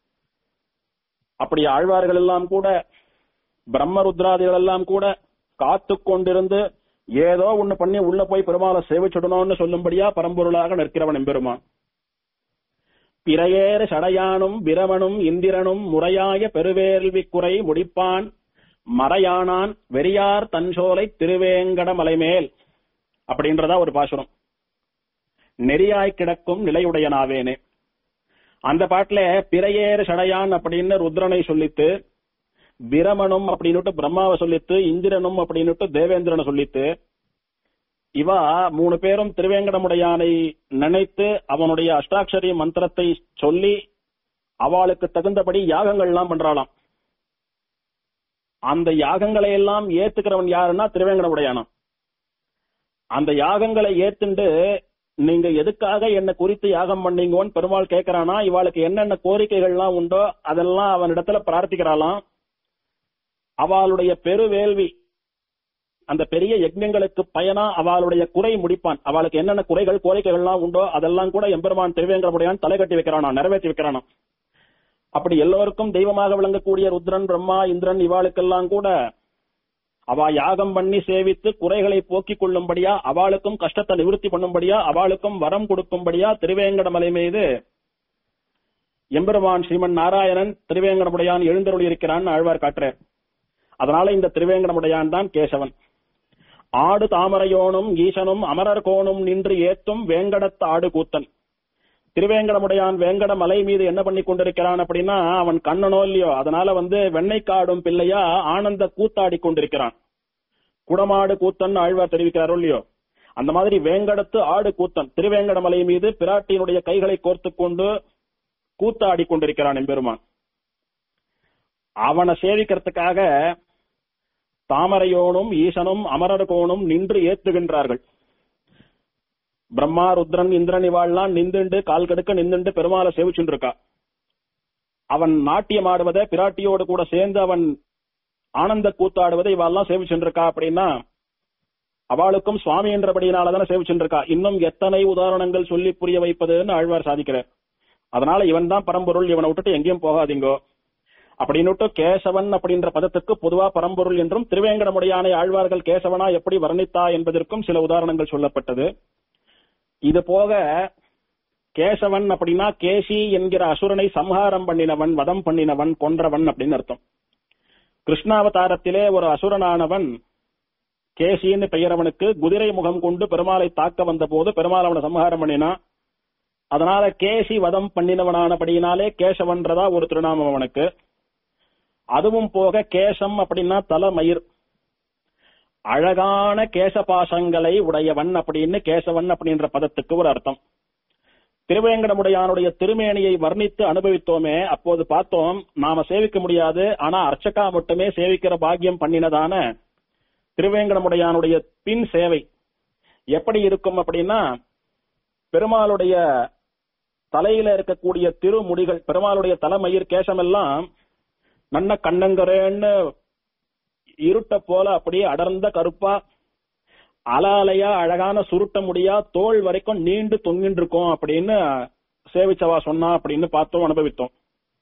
அப்படி ஆழ்வார்கள் எல்லாம் கூட பிரம்மருத்ராதிகள் எல்லாம் கூட காத்து கொண்டிருந்து ஏதோ ஒண்ணு பண்ணி உள்ள போய் பெருமாளை சேவிச்சுடணும்னு சொல்லும்படியா பரம்பொருளாக நிற்கிறவன் எம்பெருமான் பிறையேறு சடையானும் பிரமனும் இந்திரனும் முறையாய பெருவேள்வி குறை முடிப்பான் மறையானான் வெறியார் தன்சோலை திருவேங்கட மலைமேல் அப்படின்றதா ஒரு பாசுரம் நெறியாய் கிடக்கும் நிலையுடையனாவேனே அந்த பாட்டுல பிறையேறு சடையான் அப்படின்னு ருத்ரனை சொல்லித்து பிரமனும் அப்படின்னுட்டு பிரம்மாவை சொல்லித்து இந்திரனும் அப்படின்னுட்டு தேவேந்திரனை சொல்லித்து இவா மூணு பேரும் திருவேங்கடமுடையானை நினைத்து அவனுடைய அஷ்டாட்சரி மந்திரத்தை சொல்லி அவளுக்கு தகுந்தபடி யாகங்கள் எல்லாம் பண்றாளாம் அந்த யாகங்களை எல்லாம் ஏத்துக்கிறவன் யாருன்னா திருவேங்கடமுடையானா அந்த யாகங்களை ஏத்துண்டு நீங்க எதுக்காக என்ன குறித்து யாகம் பண்ணீங்கன்னு பெருமாள் கேட்கறானா இவாளுக்கு என்னென்ன கோரிக்கைகள்லாம் உண்டோ அதெல்லாம் அவனிடத்துல பிரார்த்திக்கிறாளாம் அவளுடைய பெருவேள்வி அந்த பெரிய யஜ்ஞங்களுக்கு பயனா அவளுடைய குறை முடிப்பான் அவளுக்கு என்னென்ன குறைகள் கோரிக்கைகள்லாம் உண்டோ அதெல்லாம் கூட எம்பெருமான் திருவேங்கடமுடையான் தலை கட்டி வைக்கிறானா நிறைவேற்றி வைக்கிறானா அப்படி எல்லோருக்கும் தெய்வமாக விளங்கக்கூடிய ருத்ரன் பிரம்மா இந்திரன் இவாளுக்கெல்லாம் கூட அவ யாகம் பண்ணி சேவித்து குறைகளை போக்கிக் கொள்ளும்படியா அவளுக்கும் கஷ்டத்தை நிவர்த்தி பண்ணும்படியா அவளுக்கும் வரம் கொடுக்கும்படியா திருவேங்கடமலை மீது எம்பெருமான் ஸ்ரீமன் நாராயணன் திருவேங்கடமுடையான் எழுந்தருளி இருக்கிறான் ஆழ்வார் காட்டுறார் அதனால இந்த திருவேங்கடமுடையான் தான் கேசவன் ஆடு தாமரையோனும் ஈசனும் அமரர் கோணும் நின்று ஏத்தும் வேங்கடத்து ஆடு கூத்தன் திருவேங்கடமுடையான் வேங்கட மலை மீது என்ன பண்ணி கொண்டிருக்கிறான் அப்படின்னா அவன் கண்ணனோ இல்லையோ அதனால வந்து வெண்ணெய் காடும் பிள்ளையா ஆனந்த கூத்தாடி கொண்டிருக்கிறான் குடமாடு கூத்தன் ஆழ்வார் தெரிவிக்கிறாரோ இல்லையோ அந்த மாதிரி வேங்கடத்து ஆடு கூத்தன் திருவேங்கடமலை மீது பிராட்டியினுடைய கைகளை கோர்த்து கொண்டு கூத்தாடி கொண்டிருக்கிறான் எம்பெருமான் அவனை சேவிக்கிறதுக்காக தாமரையோனும் ஈசனும் அமரர்கோனும் நின்று ஏத்துகின்றார்கள் பிரம்மா ருத்ரன் இந்திரன் இவாள்லாம் நின்றுண்டு கால் கடுக்க நின்றுண்டு பெருமாளை சேவிச்சுட்டு இருக்கா அவன் நாட்டியம் ஆடுவதை பிராட்டியோடு கூட சேர்ந்து அவன் ஆனந்த கூத்தாடுவதை இவாள்லாம் சேவிச்சுட்டு இருக்கா அப்படின்னா அவளுக்கும் சுவாமி என்றபடியினாலதானே சேவிச்சுட்டு இருக்கா இன்னும் எத்தனை உதாரணங்கள் சொல்லி புரிய வைப்பதுன்னு ஆழ்வார் சாதிக்கிறார் அதனால இவன் தான் பரம்பொருள் இவனை விட்டுட்டு எங்கேயும் போகாதீங்கோ அப்படின்னுட்டு கேசவன் அப்படின்ற பதத்துக்கு பொதுவா பரம்பொருள் என்றும் திருவேங்கடமுடையானை ஆழ்வார்கள் கேசவனா எப்படி வர்ணித்தா என்பதற்கும் சில உதாரணங்கள் சொல்லப்பட்டது இது போக கேசவன் அப்படின்னா கேசி என்கிற அசுரனை சம்ஹாரம் பண்ணினவன் வதம் பண்ணினவன் கொன்றவன் அப்படின்னு அர்த்தம் கிருஷ்ணாவதாரத்திலே ஒரு அசுரனானவன் கேசின்னு பெயரவனுக்கு குதிரை முகம் கொண்டு பெருமாளை தாக்க வந்த போது பெருமாள் அவனை சம்ஹாரம் பண்ணினான் அதனால கேசி வதம் பண்ணினவனானபடியினாலே கேசவன்றதா ஒரு திருநாமம் அவனுக்கு அதுவும் போக கேசம் அப்படின்னா தலைமயிர் அழகான கேசபாசங்களை உடையவன் அப்படின்னு கேசவன் அப்படின்ற பதத்துக்கு ஒரு அர்த்தம் திருவேங்கடமுடையானுடைய திருமேனியை வர்ணித்து அனுபவித்தோமே அப்போது பார்த்தோம் நாம சேவிக்க முடியாது ஆனா அர்ச்சகா மட்டுமே சேவிக்கிற பாக்கியம் பண்ணினதான திருவேங்கடமுடையானுடைய பின் சேவை எப்படி இருக்கும் அப்படின்னா பெருமாளுடைய தலையில இருக்கக்கூடிய திருமுடிகள் பெருமாளுடைய தலைமயிர் கேசமெல்லாம் நன்ன கண்ணங்கரேன்னு இருட்ட போல அப்படியே அடர்ந்த கருப்பா அலாலையா அழகான சுருட்ட முடியா தோல் வரைக்கும் நீண்டு தொங்கிட்டு இருக்கும் அப்படின்னு சேவிச்சவா சொன்னா அப்படின்னு பார்த்தோம் அனுபவித்தோம்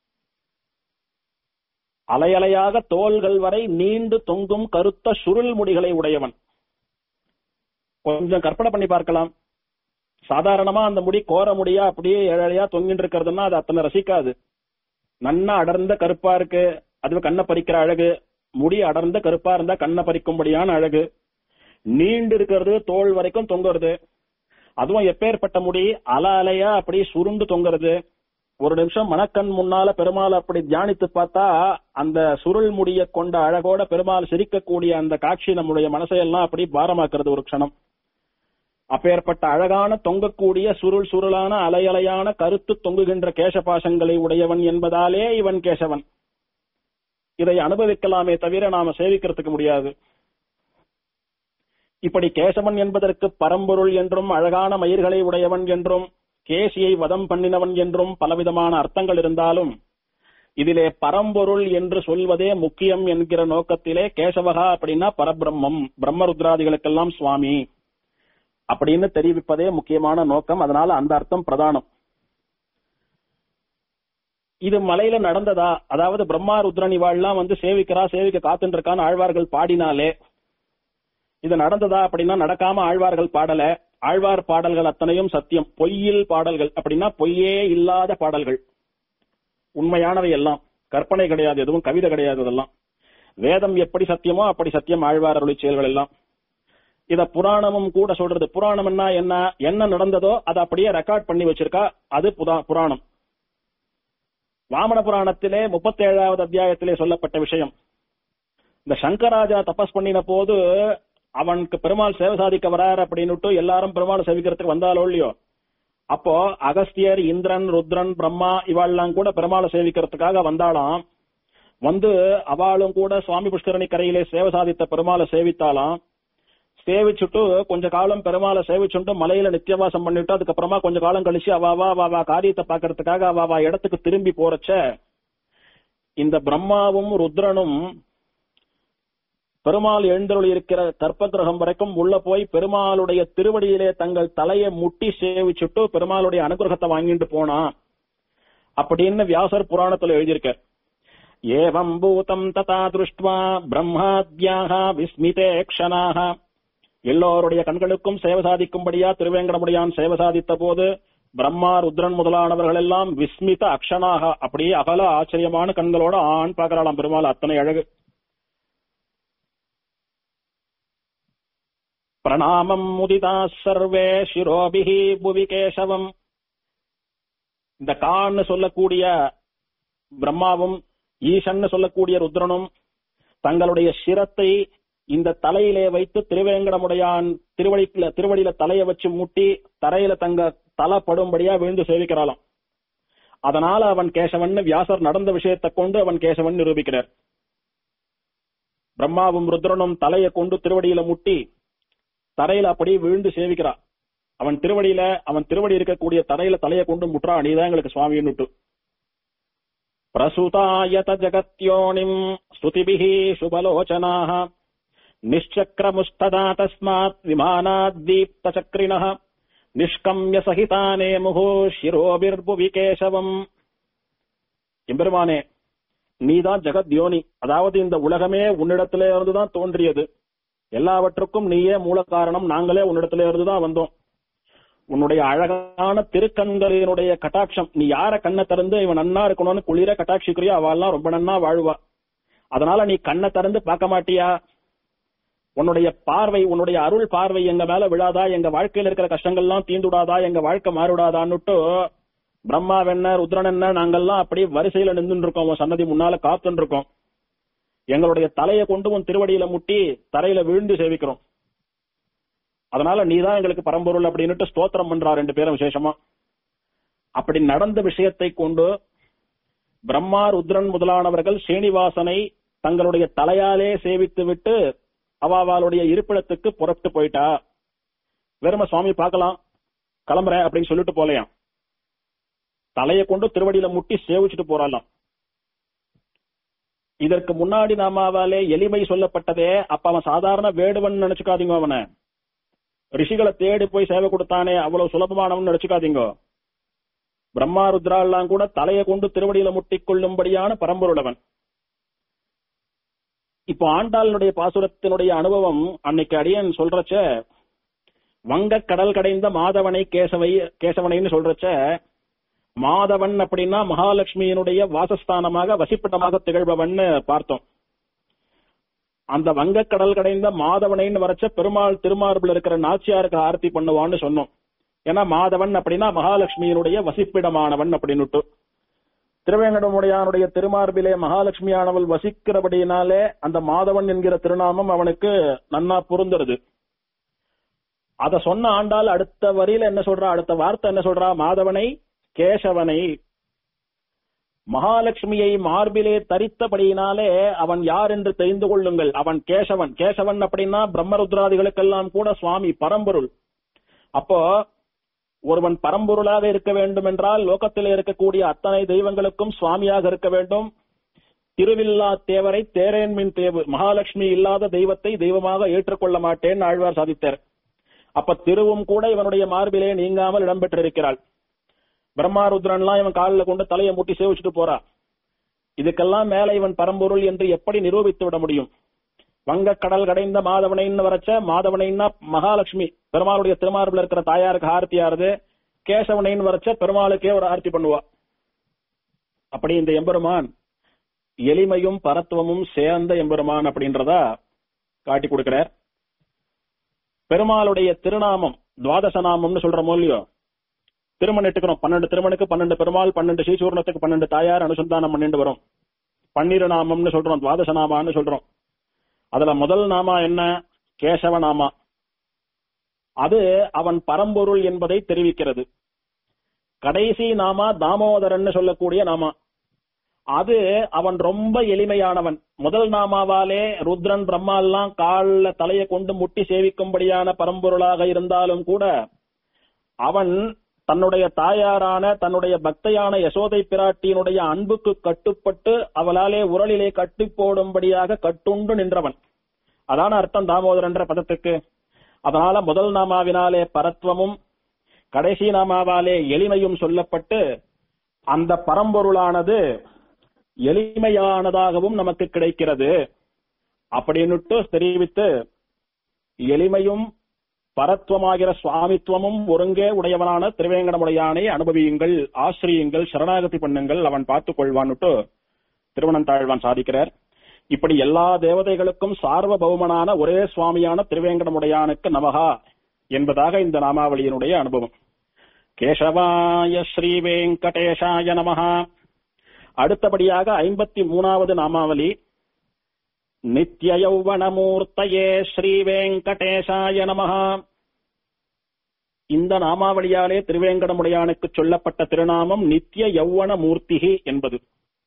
அலையலையாக தோள்கள் வரை நீண்டு தொங்கும் கருத்த சுருள் முடிகளை உடையவன் கொஞ்சம் கற்பனை பண்ணி பார்க்கலாம் சாதாரணமா அந்த முடி கோர முடியா அப்படியே ஏழையா தொங்கிட்டு இருக்கிறதுன்னா அது அத்தனை ரசிக்காது நன்னா அடர்ந்த கருப்பா இருக்கு அது கண்ணை பறிக்கிற அழகு முடி அடர்ந்த கருப்பா இருந்தா கண்ணை பறிக்கும்படியான அழகு நீண்டு இருக்கிறது தோல் வரைக்கும் தொங்குறது அதுவும் எப்பேற்பட்ட முடி அல அலையா அப்படி சுருண்டு தொங்குறது ஒரு நிமிஷம் மனக்கண் முன்னால பெருமாள் அப்படி தியானித்து பார்த்தா அந்த சுருள் முடிய கொண்ட அழகோட பெருமாள் சிரிக்கக்கூடிய அந்த காட்சி நம்முடைய மனசையெல்லாம் அப்படி பாரமாக்குறது ஒரு க்ஷணம் அப்பேற்பட்ட அழகான தொங்கக்கூடிய சுருள் சுருளான அலையலையான கருத்து தொங்குகின்ற கேசபாசங்களை உடையவன் என்பதாலே இவன் கேசவன் இதை அனுபவிக்கலாமே தவிர நாம சேவிக்கிறதுக்கு முடியாது இப்படி கேசவன் என்பதற்கு பரம்பொருள் என்றும் அழகான மயிர்களை உடையவன் என்றும் கேசியை வதம் பண்ணினவன் என்றும் பலவிதமான அர்த்தங்கள் இருந்தாலும் இதிலே பரம்பொருள் என்று சொல்வதே முக்கியம் என்கிற நோக்கத்திலே கேசவகா அப்படின்னா பரபிரம்மம் பிரம்மருத்ராதிகளுக்கெல்லாம் சுவாமி அப்படின்னு தெரிவிப்பதே முக்கியமான நோக்கம் அதனால அந்த அர்த்தம் பிரதானம் இது மலையில நடந்ததா அதாவது பிரம்மா ருத்ரன் இவாள்லாம் வந்து சேவிக்கிறா சேவிக்க காத்துட்டு இருக்கான்னு ஆழ்வார்கள் பாடினாலே இது நடந்ததா அப்படின்னா நடக்காம ஆழ்வார்கள் பாடல ஆழ்வார் பாடல்கள் அத்தனையும் சத்தியம் பொய்யில் பாடல்கள் அப்படின்னா பொய்யே இல்லாத பாடல்கள் உண்மையானவை எல்லாம் கற்பனை கிடையாது எதுவும் கவிதை கிடையாது இதெல்லாம் வேதம் எப்படி சத்தியமோ அப்படி சத்தியம் ஆழ்வார் அருளி செயல்கள் எல்லாம் இத புராணமும் கூட சொல்றது புராணம்னா என்ன என்ன நடந்ததோ அதை அப்படியே ரெக்கார்ட் பண்ணி வச்சிருக்கா அது புதா- புராணம் வாமன புராணத்திலே முப்பத்தி ஏழாவது அத்தியாயத்திலே சொல்லப்பட்ட விஷயம் இந்த சங்கராஜா தபஸ் பண்ணின போது அவனுக்கு பெருமாள் சேவை சாதிக்க வரார் அப்படின்னுட்டு எல்லாரும் பெருமாள் சேவிக்கிறதுக்கு வந்தாலோ இல்லையோ அப்போ அகஸ்தியர் இந்திரன் ருத்ரன் பிரம்மா இவாள்லாம் கூட பெருமாளை சேவிக்கிறதுக்காக வந்தாளாம் வந்து அவளும் கூட சுவாமி புஷ்கரணி கரையிலே சேவை சாதித்த பெருமாளை சேவித்தாலாம் சேவிச்சுட்டு கொஞ்ச காலம் பெருமாளை சேவிச்சுட்டு மலையில நித்தியவாசம் பண்ணிட்டு அதுக்கப்புறமா கொஞ்ச காலம் கழிச்சு அவாவா அவாவா காரியத்தை பாக்குறதுக்காக அவாவா இடத்துக்கு திரும்பி போறச்ச இந்த பிரம்மாவும் ருத்ரனும் பெருமாள் எழுந்தருள் இருக்கிற கற்பகிரகம் வரைக்கும் உள்ள போய் பெருமாளுடைய திருவடியிலே தங்கள் தலையை முட்டி சேவிச்சுட்டு பெருமாளுடைய அனுகிரகத்தை வாங்கிட்டு போனா அப்படின்னு வியாசர் புராணத்துல எழுதியிருக்கார் ஏவம் பூதம் ததா திருஷ்டுவா பிரம்மாத்யாக விஸ்மிதே க்ஷனாக எல்லோருடைய கண்களுக்கும் சேவை சாதிக்கும்படியா திருவேங்கடமுடியான் சேவை சாதித்த போது பிரம்மா ருத்ரன் முதலானவர்கள் எல்லாம் விஸ்மித அக்ஷனாக அப்படியே அகல ஆச்சரியமான கண்களோட ஆண் பார்க்கறாளாம் பெருமாள் அத்தனை அழகு பிரணாமம் முதிதா சர்வே சிரோபிஹி புவி கேசவம் இந்த கான்னு சொல்லக்கூடிய பிரம்மாவும் ஈசன்னு சொல்லக்கூடிய ருத்ரனும் தங்களுடைய சிரத்தை இந்த தலையிலே வைத்து திருவேங்கடமுடையான் திருவடியில திருவடியில தலைய வச்சு முட்டி தரையில தங்க தலை படும்படியா விழுந்து சேவிக்கிறாளாம் அதனால அவன் கேசவன் வியாசர் நடந்த விஷயத்தை கொண்டு அவன் கேசவன் நிரூபிக்கிறார் பிரம்மாவும் ருத்ரனும் தலையை கொண்டு திருவடியில முட்டி தரையில அப்படியே விழுந்து சேவிக்கிறான் அவன் திருவடியில அவன் திருவடி இருக்கக்கூடிய தரையில தலையை கொண்டு முற்றா நீதான் எங்களுக்கு சுவாமின்னு பிரசுதாயத ஜகத்யோனிம் ஸ்துதிபிஹி சுபலோச்சனாக நிஷ்சக்ரமுஸ்ததா தஸ்மாத் விமானாத் தீப்த சக்ரிணः நிஷ்கம்ய சகிதானே முகோ சிரோபிர்புவி கேசவம் எம்பெருமானே நீதான் ஜெகத்யோனி அதாவது இந்த உலகமே உன்னிடத்திலே இருந்துதான் தோன்றியது எல்லாவற்றுக்கும் நீயே மூல காரணம் நாங்களே உன்னிடத்திலே இருந்துதான் வந்தோம் உன்னுடைய அழகான திருக்கண்களினுடைய கட்டாட்சம் நீ யார கண்ணை திறந்து இவன் நன்னா இருக்கணும்னு குளிர கட்டாட்சிக்கிறியோ அவெல்லாம் ரொம்ப நன்னா வாழ்வா அதனால நீ கண்ணை திறந்து பார்க்க மாட்டியா உன்னுடைய பார்வை உன்னுடைய அருள் பார்வை எங்க மேல விழாதா எங்க வாழ்க்கையில இருக்கிற கஷ்டங்கள்லாம் தீந்துடாதா எங்க வாழ்க்கை மாறுடாதான்னுட்டு பிரம்மா வெண்ண ருத்ரன் என்ன நாங்கெல்லாம் அப்படியே வரிசையில நின்று இருக்கோம் உன் சன்னதி முன்னால காத்துன்னு இருக்கோம் எங்களுடைய தலையை கொண்டு உன் திருவடியில முட்டி தரையில விழுந்து சேவிக்கிறோம் அதனால நீதான் எங்களுக்கு பரம்பொருள் அப்படின்னுட்டு ஸ்தோத்திரம் பண்றா ரெண்டு பேரும் விசேஷமா அப்படி நடந்த விஷயத்தை கொண்டு பிரம்மா ருத்ரன் முதலானவர்கள் ஸ்ரீனிவாசனை தங்களுடைய தலையாலே சேவித்து விட்டு அவாவாளுடைய இருப்பிடத்துக்கு புறப்பட்டு போயிட்டா வெறும சுவாமி பார்க்கலாம் கிளம்புறேன் அப்படின்னு சொல்லிட்டு போலையாம் தலையை கொண்டு திருவடியில முட்டி சேவிச்சுட்டு போறாளாம் இதற்கு முன்னாடி நாமாவாலே எளிமை சொல்லப்பட்டதே அப்ப அவன் சாதாரண வேடுவன் நினைச்சுக்காதீங்க அவனை ரிஷிகளை தேடி போய் சேவை கொடுத்தானே அவ்வளவு சுலபமானவன் நினைச்சுக்காதீங்க பிரம்மா ருத்ரா எல்லாம் கூட தலையை கொண்டு திருவடியில முட்டிக் கொள்ளும்படியான பரம்பொருளவன் இப்போ ஆண்டாளினுடைய பாசுரத்தினுடைய அனுபவம் அன்னைக்கு அடியன் சொல்றச்ச வங்க கடல் கடைந்த மாதவனை கேசவை கேசவனைன்னு சொல்றச்ச மாதவன் அப்படின்னா மகாலட்சுமியினுடைய வாசஸ்தானமாக வசிப்பிடமாக திகழ்பவன் பார்த்தோம் அந்த வங்கக்கடல் கடைந்த மாதவனைன்னு வரைச்ச பெருமாள் திருமார்பில் இருக்கிற நாச்சியாருக்கு ஆர்த்தி பண்ணுவான்னு சொன்னோம் ஏன்னா மாதவன் அப்படின்னா மகாலட்சுமியினுடைய வசிப்பிடமானவன் அப்படின்னுட்டு திருவேங்கடமுடையானுடைய திருமார்பிலே மகாலட்சுமியானவள் வசிக்கிறபடியினாலே அந்த மாதவன் என்கிற திருநாமம் அவனுக்கு நன்னா பொருந்துறது அத சொன்ன ஆண்டால் அடுத்த வரியில என்ன சொல்றா அடுத்த வார்த்தை என்ன சொல்றா மாதவனை கேசவனை மகாலட்சுமியை மார்பிலே தரித்தபடியினாலே அவன் யார் என்று தெரிந்து கொள்ளுங்கள் அவன் கேசவன் கேசவன் அப்படின்னா பிரம்மருத்ராதிகளுக்கெல்லாம் கூட சுவாமி பரம்பொருள் அப்போ ஒருவன் பரம்பொருளாக இருக்க வேண்டும் என்றால் லோகத்தில் இருக்கக்கூடிய அத்தனை தெய்வங்களுக்கும் சுவாமியாக இருக்க வேண்டும் திருவில்லா தேவரை தேரேன்மின் தேவு மகாலட்சுமி இல்லாத தெய்வத்தை தெய்வமாக ஏற்றுக்கொள்ள மாட்டேன் ஆழ்வார் சாதித்தார் அப்ப திருவும் கூட இவனுடைய மார்பிலே நீங்காமல் இடம்பெற்றிருக்கிறாள் பிரம்மாருத்ரன்லாம் இவன் காலில் கொண்டு தலையை முட்டி சேவிச்சுட்டு போறா இதுக்கெல்லாம் மேல இவன் பரம்பொருள் என்று எப்படி நிரூபித்து விட முடியும் வங்கக்கடல் கடைந்த மாதவனைன்னு வரைச்ச மாதவனைன்னா மகாலட்சுமி பெருமாளுடைய திருமார்பில் இருக்கிற தாயாருக்கு ஆர்த்தி ஆறுது கேசவனைன்னு வரைச்ச பெருமாளுக்கே ஒரு ஆர்த்தி பண்ணுவா அப்படி இந்த எம்பெருமான் எளிமையும் பரத்துவமும் சேர்ந்த எம்பெருமான் அப்படின்றதா காட்டி கொடுக்கிறார் பெருமாளுடைய திருநாமம் துவாதச நாமம்னு சொல்றோமோ இல்லையோ திருமணம் இட்டுக்கிறோம் பன்னெண்டு திருமணுக்கு பன்னெண்டு பெருமாள் பன்னெண்டு ஸ்ரீசூர்ணத்துக்கு பன்னெண்டு தாயார் அனுசந்தானம் பண்ணிட்டு வரும் பன்னிரு நாமம்னு சொல்றோம் துவாதச நாமான்னு சொல்றோம் அதுல முதல் நாமா என்ன கேசவ நாமா அது அவன் பரம்பொருள் என்பதை தெரிவிக்கிறது கடைசி நாமா தாமோதரன் சொல்லக்கூடிய நாமா அது அவன் ரொம்ப எளிமையானவன் முதல் நாமாவாலே ருத்ரன் பிரம்மா எல்லாம் கால்ல தலையை கொண்டு முட்டி சேவிக்கும்படியான பரம்பொருளாக இருந்தாலும் கூட அவன் தன்னுடைய தாயாரான தன்னுடைய பக்தையான யசோதை பிராட்டியினுடைய அன்புக்கு கட்டுப்பட்டு அவளாலே உரலிலே கட்டி போடும்படியாக கட்டுண்டு நின்றவன் அதான அர்த்தம் தாமோதர் என்ற பதத்துக்கு அதனால முதல் நாமாவினாலே பரத்வமும் கடைசி நாமாவாலே எளிமையும் சொல்லப்பட்டு அந்த பரம்பொருளானது எளிமையானதாகவும் நமக்கு கிடைக்கிறது அப்படின்னுட்டு தெரிவித்து எளிமையும் பரத்வமாகிற சுவாமித்துவமும் ஒருங்கே உடையவனான திருவேங்கடமுடையானை அனுபவியுங்கள் ஆசிரியுங்கள் சரணாகதி பண்ணுங்கள் அவன் பார்த்துக் கொள்வான்னுட்டு திருவனந்தாழ்வான் சாதிக்கிறார் இப்படி எல்லா தேவதைகளுக்கும் சார்வபௌமனான ஒரே சுவாமியான திருவேங்கடமுடையானுக்கு நமகா என்பதாக இந்த நாமாவளியினுடைய அனுபவம் கேசவாய ஸ்ரீ வெங்கடேஷாய நமகா அடுத்தபடியாக ஐம்பத்தி மூணாவது நாமாவளி நித்ய யௌவனமூர்த்தயே ஸ்ரீ வெங்கடேஷாய நமகா இந்த நாமாவளியாலே திருவேங்கடமுடையானுக்கு சொல்லப்பட்ட திருநாமம் நித்ய யௌவன மூர்த்திகி என்பது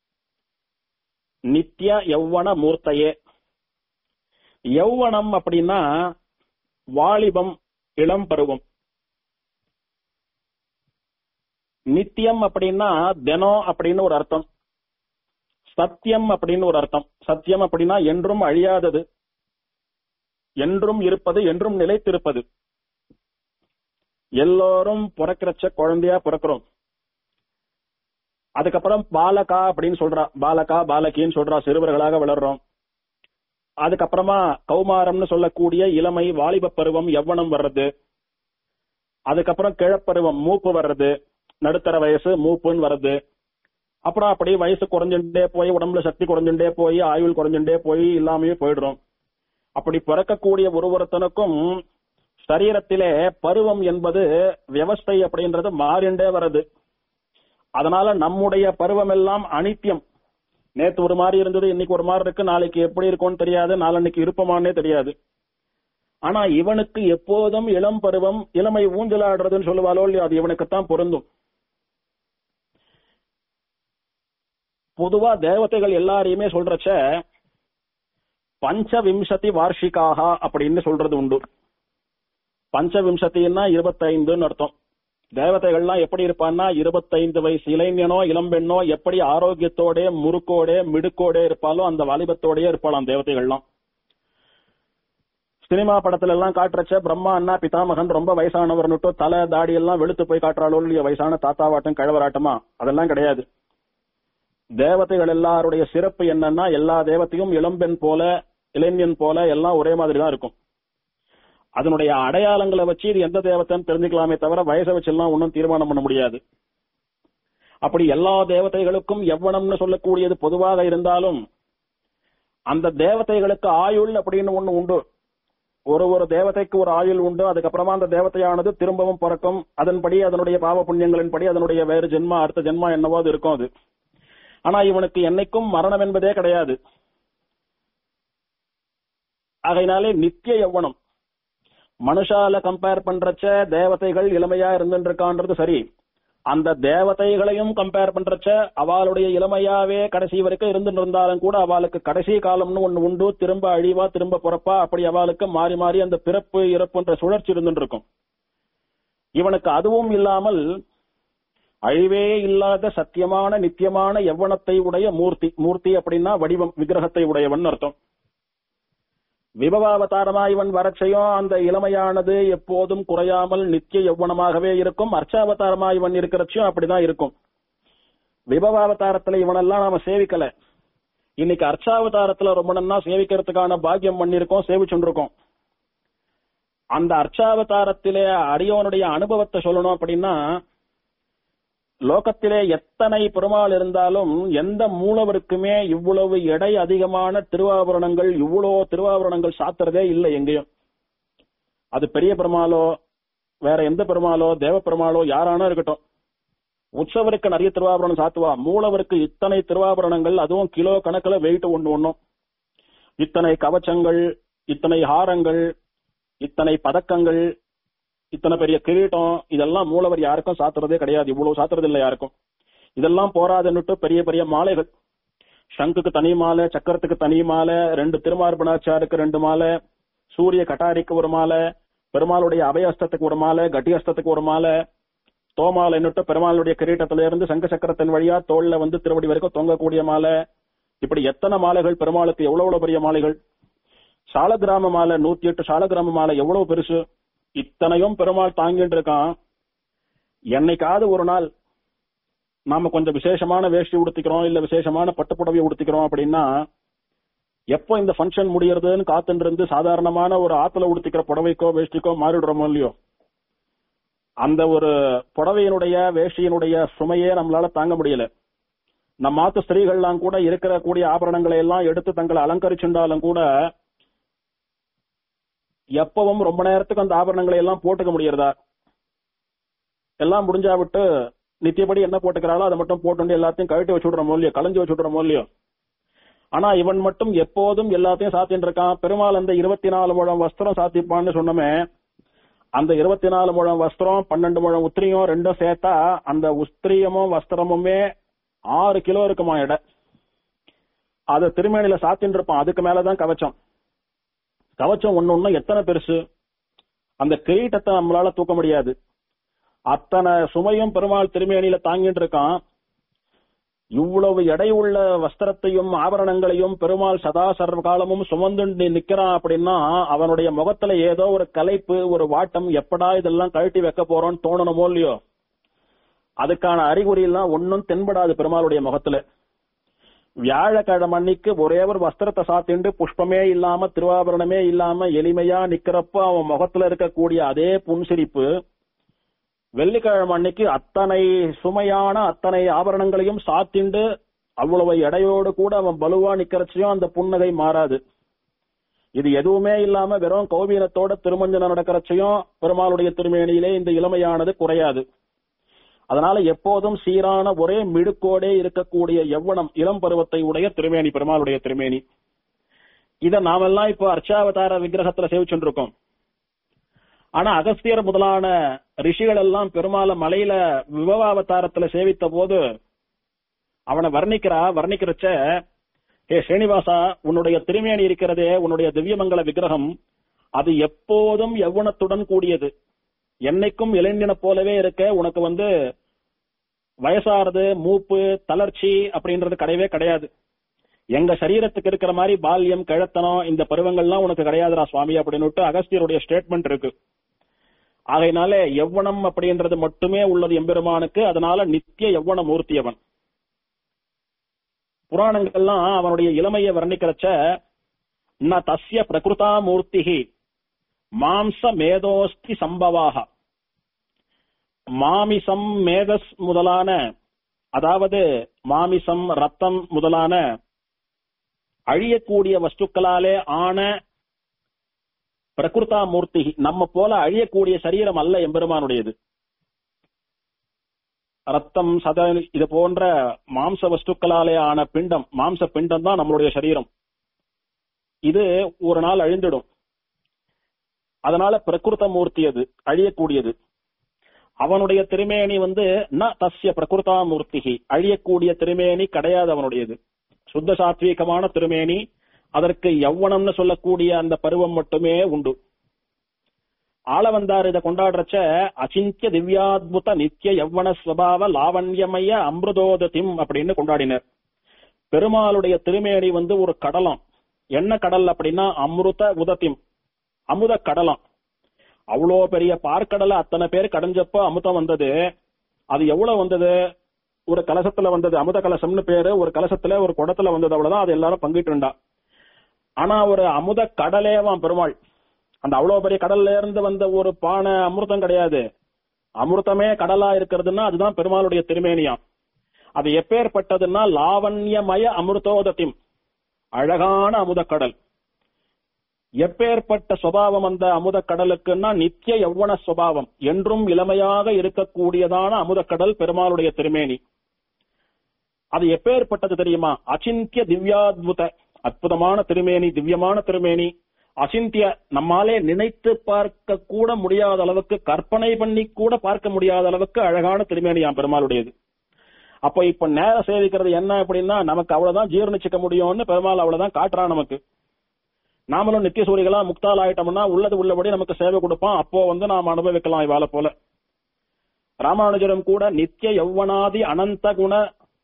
நித்ய யௌவன மூர்த்தையே யௌவனம் அப்படின்னா வாலிபம் இளம் பருவம் நித்தியம் அப்படின்னா தினம் அப்படின்னு ஒரு அர்த்தம் சத்தியம் அப்படின்னு ஒரு அர்த்தம் சத்தியம் அப்படின்னா என்றும் அழியாதது என்றும் இருப்பது என்றும் நிலைத்திருப்பது எல்லோரும் பிறக்கிறச்ச குழந்தையா பிறக்கிறோம் அதுக்கப்புறம் பாலகா அப்படின்னு சொல்றா பாலகா பாலகின்னு சொல்றா சிறுவர்களாக வளர்றோம் அதுக்கப்புறமா கௌமாரம்னு சொல்லக்கூடிய இளமை வாலிப பருவம் எவ்வனம் வர்றது அதுக்கப்புறம் கிழப்பருவம் மூப்பு வர்றது நடுத்தர வயசு மூப்புன்னு வர்றது அப்புறம் அப்படியே வயசு குறைஞ்சுட்டே போய் உடம்புல சக்தி குறைஞ்சுட்டே போய் ஆயுள் குறைஞ்சுட்டே போய் இல்லாமையே போயிடுறோம் அப்படி பிறக்கக்கூடிய ஒரு ஒருத்தனுக்கும் சரீரத்திலே பருவம் என்பது வியவஸ்தை அப்படின்றது மாறிண்டே வருது அதனால நம்முடைய பருவம் எல்லாம் அனித்தியம் நேத்து ஒரு மாதிரி இருந்தது இன்னைக்கு ஒரு மாதிரி இருக்கு நாளைக்கு எப்படி இருக்கும்னு தெரியாது நாளன்னைக்கு இருப்பமானே தெரியாது ஆனா இவனுக்கு எப்போதும் இளம் பருவம் இளமை ஊஞ்சலாடுறதுன்னு சொல்லுவாளோ இல்லையோ அது இவனுக்குத்தான் பொருந்தும் பொதுவா தேவதைகள் எல்லாரையுமே சொல்றச்ச பஞ்சவிம்சதி வார்ஷிகாக அப்படின்னு சொல்றது உண்டு பஞ்சவிம்சத்தின்னா இருபத்தைந்துன்னு அர்த்தம் தேவதைகள்லாம் எப்படி இருப்பான்னா இருபத்தைந்து வயசு இளைஞனோ இளம்பெண்ணோ எப்படி ஆரோக்கியத்தோட முறுக்கோட மிடுக்கோட இருப்பாலோ அந்த வாலிபத்தோடயே இருப்பாளாம் தேவதைகள்லாம் சினிமா படத்துல எல்லாம் காட்டுறச்ச பிரம்மா அண்ணா பிதாமகன் ரொம்ப வயசானவர்னுட்டு தலை தாடி எல்லாம் வெளுத்து போய் காட்டுறாளோ இல்லையா வயசான தாத்தாவாட்டம் கழவராட்டமா அதெல்லாம் கிடையாது தேவதைகள் எல்லாருடைய சிறப்பு என்னன்னா எல்லா தேவத்தையும் இளம்பெண் போல இளைஞன் போல எல்லாம் ஒரே மாதிரி தான் இருக்கும் அதனுடைய அடையாளங்களை வச்சு இது எந்த தேவத்தைன்னு தெரிஞ்சுக்கலாமே தவிர வயசை வச்செல்லாம் ஒன்றும் தீர்மானம் பண்ண முடியாது அப்படி எல்லா தேவதைகளுக்கும் எவ்வளம்னு சொல்லக்கூடியது பொதுவாக இருந்தாலும் அந்த தேவதைகளுக்கு ஆயுள் அப்படின்னு ஒண்ணு உண்டு ஒரு ஒரு தேவதைக்கு ஒரு ஆயுள் உண்டு அதுக்கப்புறமா அந்த தேவதையானது திரும்பவும் பிறக்கும் அதன்படி அதனுடைய பாவ புண்ணியங்களின்படி அதனுடைய வேறு ஜென்மா அடுத்த ஜென்மா என்னவோ அது இருக்கும் அது ஆனா இவனுக்கு என்னைக்கும் மரணம் என்பதே கிடையாது ஆகையினாலே நித்திய யௌவனம் மனுஷால கம்பேர் பண்றச்ச தேவதைகள் இளமையா இருந்துருக்கான்றது சரி அந்த தேவதைகளையும் கம்பேர் பண்றச்ச அவளுடைய இளமையாவே கடைசி வரைக்கும் இருந்துட்டு இருந்தாலும் கூட அவளுக்கு கடைசி காலம்னு ஒண்ணு உண்டு திரும்ப அழிவா திரும்ப பிறப்பா அப்படி அவளுக்கு மாறி மாறி அந்த பிறப்பு இறப்புன்ற சுழற்சி இருந்துட்டு இருக்கும் இவனுக்கு அதுவும் இல்லாமல் அழிவே இல்லாத சத்தியமான நித்தியமான எவ்வனத்தை உடைய மூர்த்தி மூர்த்தி அப்படின்னா வடிவம் விக்கிரகத்தை உடையவன் அர்த்தம் விபவாவதாரமா இவன் வரச்சையும் அந்த இளமையானது எப்போதும் குறையாமல் நித்திய யௌவனமாகவே இருக்கும் அர்ச்சாவதாரமா இவன் இருக்கிறச்சையும் அப்படிதான் இருக்கும் விபவாவதாரத்துல இவனெல்லாம் நாம சேவிக்கல இன்னைக்கு அர்ச்சாவதாரத்துல ரொம்ப நன்னா சேவிக்கிறதுக்கான பாக்கியம் பண்ணிருக்கோம் சேவிச்சுருக்கோம் அந்த அர்ச்சாவதாரத்திலே அடியோனுடைய அனுபவத்தை சொல்லணும் அப்படின்னா லோகத்திலே எத்தனை பெருமாள் இருந்தாலும் எந்த மூலவருக்குமே இவ்வளவு எடை அதிகமான திருவாபரணங்கள் இவ்வளோ திருவாபரணங்கள் சாத்துறதே இல்லை எங்கேயும் அது பெரிய பெருமாளோ வேற எந்த பெருமாளோ தேவ பெருமாளோ யாரானோ இருக்கட்டும் உற்சவருக்கு நிறைய திருவாபரணம் சாத்துவா மூலவருக்கு இத்தனை திருவாபரணங்கள் அதுவும் கிலோ கணக்குல வெயிட் ஒண்ணு ஒண்ணும் இத்தனை கவச்சங்கள் இத்தனை ஹாரங்கள் இத்தனை பதக்கங்கள் இத்தனை பெரிய கிரீட்டம் இதெல்லாம் மூலவர் யாருக்கும் சாத்துறதே கிடையாது இவ்வளவு சாத்துறது இல்லை யாருக்கும் இதெல்லாம் போராதுன்னுட்டு பெரிய பெரிய மாலைகள் சங்குக்கு தனி மாலை சக்கரத்துக்கு தனி மாலை ரெண்டு திருமார்பணாச்சாருக்கு ரெண்டு மாலை சூரிய கட்டாரிக்கு ஒரு மாலை பெருமாளுடைய அபயஸ்தத்துக்கு ஒரு மாலை கட்டியஸ்தத்துக்கு ஒரு மாலை தோமாலைன்னுட்டு பெருமாளுடைய கிரீட்டத்தில இருந்து சங்க சக்கரத்தின் வழியா தோல்ல வந்து திருவடி வரைக்கும் தொங்கக்கூடிய மாலை இப்படி எத்தனை மாலைகள் பெருமாளுக்கு எவ்வளவு எவ்வளவு பெரிய மாலைகள் சாலகிராம மாலை நூத்தி எட்டு சாலகிராம மாலை எவ்வளவு பெருசு இத்தனையும் பெருமாள் தாங்கிட்டு இருக்கான் என்னைக்காவது ஒரு நாள் நாம கொஞ்சம் விசேஷமான வேஷ்டி உடுத்திக்கிறோம் இல்ல விசேஷமான பட்டு புடவை உடுத்திக்கிறோம் அப்படின்னா எப்போ இந்த ஃபங்க்ஷன் முடியறதுன்னு காத்துட்டு இருந்து சாதாரணமான ஒரு ஆத்துல உடுத்திக்கிற புடவைக்கோ வேஷ்டிக்கோ மாறிடுறோமோ இல்லையோ அந்த ஒரு புடவையினுடைய வேஷ்டியினுடைய சுமையே நம்மளால தாங்க முடியல நம்ம மாத்து ஸ்திரீகள்லாம் கூட இருக்கிற கூடிய ஆபரணங்களை எல்லாம் எடுத்து தங்களை அலங்கரிச்சுண்டாலும் கூட எப்பவும் ரொம்ப நேரத்துக்கு அந்த ஆபரணங்களை எல்லாம் போட்டுக்க முடியறதா எல்லாம் முடிஞ்சா விட்டு நித்தியபடி என்ன போட்டுக்கிறாளோ அதை மட்டும் போட்டு எல்லாத்தையும் கழட்டி வச்சு விடுற மூலியம் களைஞ்சு வச்சு விடுற மூலியம் ஆனா இவன் மட்டும் எப்போதும் எல்லாத்தையும் சாத்தின்னு இருக்கான் பெருமாள் அந்த இருபத்தி நாலு முழம் வஸ்திரம் சாத்திப்பான்னு சொன்னமே அந்த இருபத்தி நாலு முழம் வஸ்திரம் பன்னெண்டு முழம் உத்திரியும் ரெண்டும் சேர்த்தா அந்த உஸ்திரியமும் வஸ்திரமுமே ஆறு கிலோ இருக்குமா எடை அது திருமேனில சாத்தின்னு இருப்பான் அதுக்கு மேலதான் கவச்சம் கவச்சம் ஒண்ணு ஒண்ணு எத்தனை பெருசு அந்த கிரீட்டத்தை நம்மளால தூக்க முடியாது அத்தனை சுமையும் பெருமாள் திருமேனியில தாங்கிட்டு இருக்கான் இவ்வளவு எடையுள்ள வஸ்திரத்தையும் ஆபரணங்களையும் பெருமாள் சதா சர்வ காலமும் சுமந்து நிக்கிறான் அப்படின்னா அவனுடைய முகத்துல ஏதோ ஒரு கலைப்பு ஒரு வாட்டம் எப்படா இதெல்லாம் கழட்டி வைக்க போறோம்னு தோணணுமோ இல்லையோ அதுக்கான அறிகுறி எல்லாம் ஒன்னும் தென்படாது பெருமாளுடைய முகத்துல வியாழக்கிழமை அன்னைக்கு ஒரே ஒரு வஸ்திரத்தை சாத்திண்டு புஷ்பமே இல்லாம திருவாபரணமே இல்லாம எளிமையா நிக்கிறப்ப அவன் முகத்துல இருக்கக்கூடிய அதே புன்சிரிப்பு வெள்ளிக்கிழமை அன்னைக்கு அத்தனை சுமையான அத்தனை ஆபரணங்களையும் சாத்திண்டு அவ்வளவு எடையோடு கூட அவன் பலுவா நிக்கிறச்சையும் அந்த புன்னகை மாறாது இது எதுவுமே இல்லாம வெறும் கௌபீனத்தோட திருமஞ்சனம் நடக்கிறச்சையும் பெருமாளுடைய திருமேனியிலே இந்த இளமையானது குறையாது அதனால எப்போதும் சீரான ஒரே மிடுக்கோடே இருக்கக்கூடிய எவ்வளம் இளம் பருவத்தை உடைய திருமேனி பெருமாளுடைய திருமேனி இத நாமெல்லாம் இப்போ அர்ச்சாவதார விக்கிரகத்துல சேவிச்சுருக்கோம் ஆனா அகஸ்தியர் முதலான ரிஷிகள் எல்லாம் பெருமாள மலையில விபவாவதாரத்துல சேவித்த போது அவனை வர்ணிக்கிறா வர்ணிக்கிறச்ச ஹே ஸ்ரீனிவாசா உன்னுடைய திருமேனி இருக்கிறதே உன்னுடைய திவ்யமங்கல விக்கிரகம் அது எப்போதும் யௌவனத்துடன் கூடியது என்னைக்கும் இளைஞனை போலவே இருக்க உனக்கு வந்து வயசாறது மூப்பு தளர்ச்சி அப்படின்றது கிடையவே கிடையாது எங்க சரீரத்துக்கு இருக்கிற மாதிரி பால்யம் கிழத்தனம் இந்த பருவங்கள்லாம் உனக்கு கிடையாதுடா சுவாமி அப்படின்னு அகஸ்தியருடைய ஸ்டேட்மெண்ட் இருக்கு ஆகையினால எவ்வனம் அப்படின்றது மட்டுமே உள்ளது எம்பெருமானுக்கு அதனால நித்திய எவ்வன மூர்த்தி அவன் புராணங்கள்லாம் அவனுடைய இளமையை வர்ணிக்கிறச்ச ந தஸ்ய பிரகிருதா மூர்த்திகி மாம்ச மேதோஸ்தி சம்பவாக மாமிசம் மேதஸ் முதலான அதாவது மாமிசம் ரத்தம் முதலான அழியக்கூடிய வஸ்துக்களாலே ஆன பிரகிருதா மூர்த்தி நம்ம போல அழியக்கூடிய சரீரம் அல்ல எம்பெருமானுடையது ரத்தம் சத இது போன்ற மாம்ச வஸ்துக்களாலே ஆன பிண்டம் மாம்ச பிண்டம் தான் நம்மளுடைய சரீரம் இது ஒரு நாள் அழிந்துடும் அதனால பிரகிருத மூர்த்தி அது அழியக்கூடியது அவனுடைய திருமேனி வந்து ந தஸ்ய பிரகிருதா மூர்த்திகி அழியக்கூடிய திருமேனி கிடையாது அவனுடையது சுத்த சாத்வீகமான திருமேனி அதற்கு யௌவனம்னு சொல்லக்கூடிய அந்த பருவம் மட்டுமே உண்டு ஆள வந்தார் இதை கொண்டாடுறச்ச அச்சிந்திய திவ்யாத்புத நித்திய யவ்வன ஸ்வபாவ லாவண்யமய அமிர்தோததிம் அப்படின்னு கொண்டாடினர் பெருமாளுடைய திருமேனி வந்து ஒரு கடலம் என்ன கடல் அப்படின்னா அமிர்த உதத்திம் அமுத கடலம் அவ்வளோ பெரிய பார்க்கடலை அத்தனை பேர் கடைஞ்சப்போ அமுதம் வந்தது அது எவ்வளவு வந்தது ஒரு கலசத்துல வந்தது அமுத கலசம்னு பேரு ஒரு கலசத்துல ஒரு குடத்துல வந்தது அவ்வளவுதான் அது எல்லாரும் பங்கிட்டு இருந்தா ஆனா ஒரு அமுத கடலேவான் பெருமாள் அந்த அவ்வளவு பெரிய கடல்ல இருந்து வந்த ஒரு பானை அமிர்தம் கிடையாது அமிர்தமே கடலா இருக்கிறதுன்னா அதுதான் பெருமாளுடைய திருமேனியாம் அது எப்பேற்பட்டதுன்னா லாவண்யமய அமிர்தோதத்திம் அழகான அமுத கடல் எப்பேற்பட்ட சுபாவம் அந்த அமுத கடலுக்குன்னா நித்திய யௌவன சுபாவம் என்றும் இளமையாக இருக்கக்கூடியதான அமுத கடல் பெருமாளுடைய திருமேனி அது எப்பேற்பட்டது தெரியுமா அச்சிந்திய திவ்யாத்புத அற்புதமான திருமேனி திவ்யமான திருமேனி அசிந்திய நம்மாலே நினைத்து பார்க்க கூட முடியாத அளவுக்கு கற்பனை பண்ணி கூட பார்க்க முடியாத அளவுக்கு அழகான திருமேனியாம் பெருமாளுடையது அப்ப இப்ப நேர சேவிக்கிறது என்ன அப்படின்னா நமக்கு அவ்வளவுதான் ஜீர்ணிச்சுக்க முடியும்னு பெருமாள் அவ்வளவுதான் காட்டுறான் நமக்கு நாமளும் நித்திய சூரிகளா முக்தால் ஆயிட்டோம்னா உள்ளது உள்ளபடி நமக்கு சேவை கொடுப்பான் அப்போ வந்து நாம் அனுபவிக்கலாம் இவாள போல ராமானுஜரும் கூட நித்திய யௌவனாதி அனந்த குண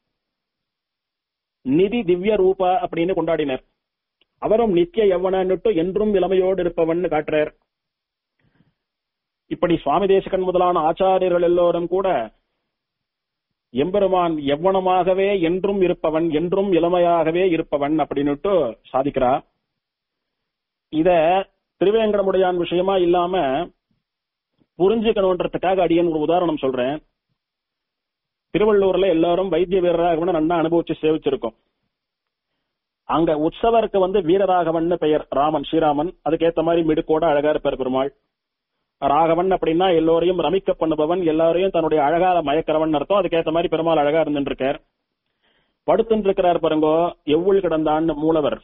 நிதி திவ்ய ரூப அப்படின்னு கொண்டாடினர் அவரும் நித்திய யவனன்னுட்டு என்றும் இளமையோடு இருப்பவன் காட்டுறார் இப்படி சுவாமி தேசகன் முதலான ஆச்சாரியர்கள் எல்லோரும் கூட எம்பெருமான் எவ்வனமாகவே என்றும் இருப்பவன் என்றும் இளமையாகவே இருப்பவன் அப்படின்னுட்டு சாதிக்கிறா இத திருவேங்கடமுடையான் விஷயமா இல்லாம புரிஞ்சுக்கணுன்றதுக்காக அடியன் ஒரு உதாரணம் சொல்றேன் திருவள்ளூர்ல எல்லாரும் வைத்திய வீரராகவன் நன்னா அனுபவிச்சு சேவிச்சிருக்கோம் அங்க உற்சவருக்கு வந்து வீரராகவன் பெயர் ராமன் ஸ்ரீராமன் அதுக்கேத்த மாதிரி மிடுக்கோட அழகா இருப்பார் பெருமாள் ராகவன் அப்படின்னா எல்லோரையும் ரமிக்க பண்ணுபவன் எல்லாரையும் தன்னுடைய அழகால மயக்கிறவன் அர்த்தம் அதுக்கேத்த மாதிரி பெருமாள் அழகா இருந்துட்டு இருக்கார் படுத்துட்டு இருக்கிறார் பாருங்கோ எவ்வுள் கிடந்தான் மூலவர்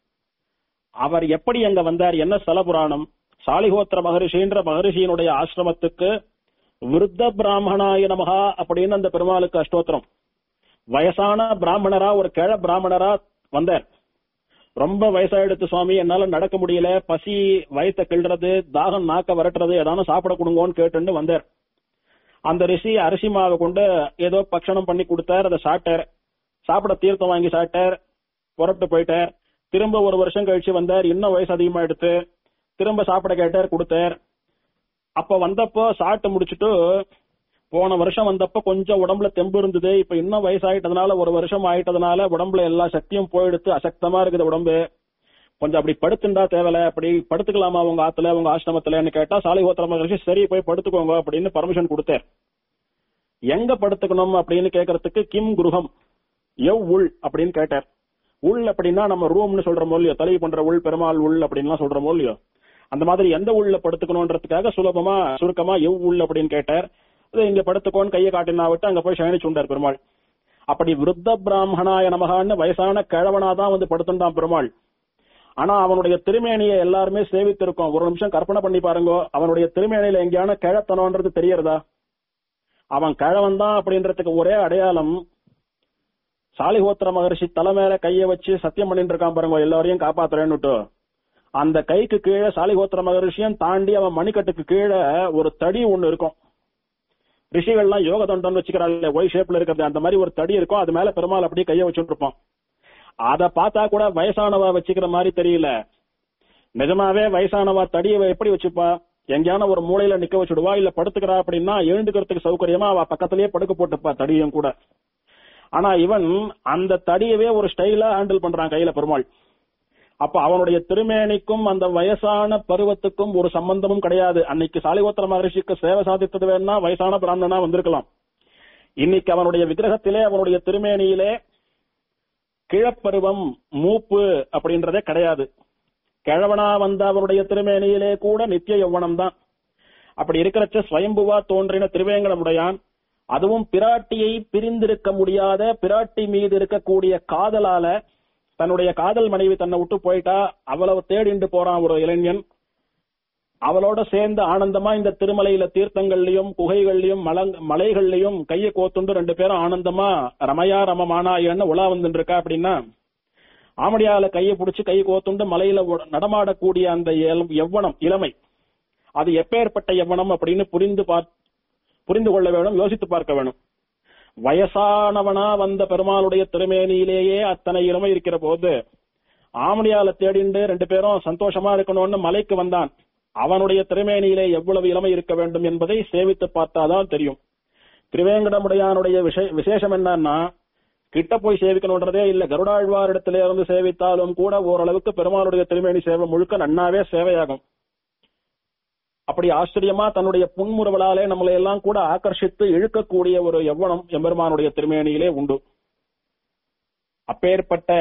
அவர் எப்படி அங்க வந்தார் என்ன ஸ்தல புராணம் சாலிகோத்திர மகரிஷின்ற மகரிஷியினுடைய ஆசிரமத்துக்கு விருத்த பிராமணாய நமகா அப்படின்னு அந்த பெருமாளுக்கு அஷ்டோத்திரம் வயசான பிராமணரா ஒரு கிழ பிராமணரா வந்தார் ரொம்ப வயசாயிடுத்து சுவாமி என்னால நடக்க முடியல பசி வயத்தை கிள்றது தாகம் நாக்க வரட்டுறது ஏதானும் சாப்பிட கொடுங்கோன்னு கேட்டுன்னு வந்தார் அந்த ரிஷி அரிசி மாவை கொண்டு ஏதோ பக்ஷணம் பண்ணி கொடுத்தார் அதை சாப்பிட்டார் சாப்பிட தீர்த்தம் வாங்கி சாப்பிட்டார் புறப்பட்டு போயிட்டார் திரும்ப ஒரு வருஷம் கழிச்சு வந்தார் இன்னும் வயசு அதிகமா எடுத்து திரும்ப சாப்பிட கேட்டார் கொடுத்தார் அப்ப வந்தப்போ சாப்பிட்டு முடிச்சுட்டு போன வருஷம் வந்தப்ப கொஞ்சம் உடம்புல தெம்பு இருந்தது இப்ப இன்னும் வயசாயிட்டதுனால ஒரு வருஷம் ஆயிட்டதுனால உடம்புல எல்லா சக்தியும் போயிடுத்து அசக்தமா இருக்குது உடம்பு கொஞ்சம் அப்படி படுத்துண்டா தேவையில்ல அப்படி படுத்துக்கலாமா உங்க ஆத்துல உங்க ஆசிரமத்துலன்னு கேட்டா சாலிஹோத்திர மகரிஷி சரி போய் படுத்துக்கோங்க அப்படின்னு பர்மிஷன் கொடுத்தார் எங்க படுத்துக்கணும் அப்படின்னு கேக்குறதுக்கு கிம் குருகம் எவ் உள் அப்படின்னு கேட்டார் உள் அப்படின்னா நம்ம ரூம்னு சொல்றோமோ இல்லையோ தலை பண்ற உள் பெருமாள் உள் அப்படின்லாம் சொல்றோமோ இல்லையோ அந்த மாதிரி எந்த உள்ள படுத்துக்கணும்ன்றதுக்காக சுலபமா சுருக்கமா எவ் உள் அப்படின்னு கேட்டார் அது இங்க படுத்துக்கோன்னு கையை காட்டினா விட்டு அங்க போய் சயனிச்சுண்டார் பெருமாள் அப்படி விருத்த பிராமணாய நமகான்னு வயசான கிழவனாதான் வந்து படுத்துட்டான் பெருமாள் ஆனா அவனுடைய திருமேனியை எல்லாருமே சேவித்திருக்கோம் ஒரு நிமிஷம் கற்பனை பண்ணி பாருங்க அவனுடைய திருமேனியில எங்கேயான கிழத்தனம்ன்றது தெரியறதா அவன் கிழவன் தான் அப்படின்றதுக்கு ஒரே அடையாளம் சாலிஹோத்திர மகர்ஷி தலை மேல கைய வச்சு சத்தியம் பண்ணிட்டு இருக்கான் பாருங்க எல்லாரையும் காப்பாத்துறேன்னுட்டு அந்த கைக்கு கீழே சாலிஹோத்திர மகரிஷியும் தாண்டி அவன் மணிக்கட்டுக்கு கீழே ஒரு தடி ஒண்ணு இருக்கும் ரிஷிகள்லாம் யோக தண்டம் வச்சுக்கிறாங்க ஒய் ஷேப்ல இருக்கிறது அந்த மாதிரி ஒரு தடி இருக்கும் அது மேல பெருமாள் அப்படியே கைய வச்சுட்டு இருப்பான் அத பார்த்தா கூட வயசானவா வச்சுக்கிற மாதிரி தெரியல நிஜமாவே வயசானவா தடியை எப்படி வச்சுப்பா எங்கேயான ஒரு மூலையில நிக்க வச்சுடுவா இல்ல படுத்துக்கிறா அப்படின்னா எழுந்துக்கிறதுக்கு சௌகரியமா அவ பக்கத்திலேயே படுக்க போட்டுப்பா தடியும் கூட ஆனா இவன் அந்த தடியவே ஒரு ஸ்டைலா ஹேண்டில் பண்றான் கையில பெருமாள் அப்ப அவனுடைய திருமேனிக்கும் அந்த வயசான பருவத்துக்கும் ஒரு சம்பந்தமும் கிடையாது அன்னைக்கு சாலிகோத்திர மகரிஷிக்கு சேவை சாதித்தது வேணா வயசான பிராமணனா வந்திருக்கலாம் இன்னைக்கு அவனுடைய விக்கிரகத்திலே அவனுடைய திருமேனியிலே கிழப்பருவம் மூப்பு அப்படின்றதே கிடையாது கிழவனா வந்த அவனுடைய திருமேனியிலே கூட நித்திய யௌவனம் தான் அப்படி இருக்கிறச்ச ஸ்வயம்புவா தோன்றின திருவேங்கடமுடையான் அதுவும் பிராட்டியை பிரிந்திருக்க முடியாத பிராட்டி மீது இருக்கக்கூடிய காதலால தன்னுடைய காதல் மனைவி தன்னை விட்டு போயிட்டா அவ்வளவு தேடிண்டு போறான் ஒரு இளைஞன் அவளோட சேர்ந்து ஆனந்தமா இந்த திருமலையில தீர்த்தங்கள்லயும் குகைகள்லயும் மலங் மலைகள்லயும் கையை கோத்துண்டு ரெண்டு பேரும் ஆனந்தமா ரமயா ரமமானாயன்னு உலா வந்துட்டு இருக்கா அப்படின்னா ஆமடியால கையை பிடிச்சு கை கோத்துண்டு மலையில ஒ- நடமாடக்கூடிய அந்த எல்- எவ்வனம் இளமை அது எப்பேற்பட்ட எவ்வனம் அப்படின்னு புரிந்து பார் புரிந்து கொள்ள வேணும் யோசித்து பார்க்க வேணும் வயசானவனா வந்த பெருமாளுடைய திருமேனியிலேயே அத்தனை இளமை இருக்கிற போது ஆமணியால தேடிண்டு ரெண்டு பேரும் சந்தோஷமா இருக்கணும்னு மலைக்கு வந்தான் அவனுடைய திருமேனியிலே எவ்வளவு இளமை இருக்க வேண்டும் என்பதை சேவித்து பார்த்தாதான் தெரியும் திருவேங்கடமுடையானுடைய விஷய- விசேஷம் என்னன்னா கிட்ட போய் சேவிக்கணுன்றதே இல்ல கருடாழ்வாரிடத்திலே இருந்து சேவித்தாலும் கூட ஓரளவுக்கு பெருமாளுடைய திருமேனி சேவை முழுக்க நன்னாவே சேவையாகும் அப்படி ஆச்சரியமா தன்னுடைய புன்முறுவலாலே நம்மளை எல்லாம் கூட ஆகர்ஷித்து இழுக்கக்கூடிய ஒரு எவ்வளம் எம்பெருமானுடைய திருமேனியிலே உண்டு அப்பேற்பட்ட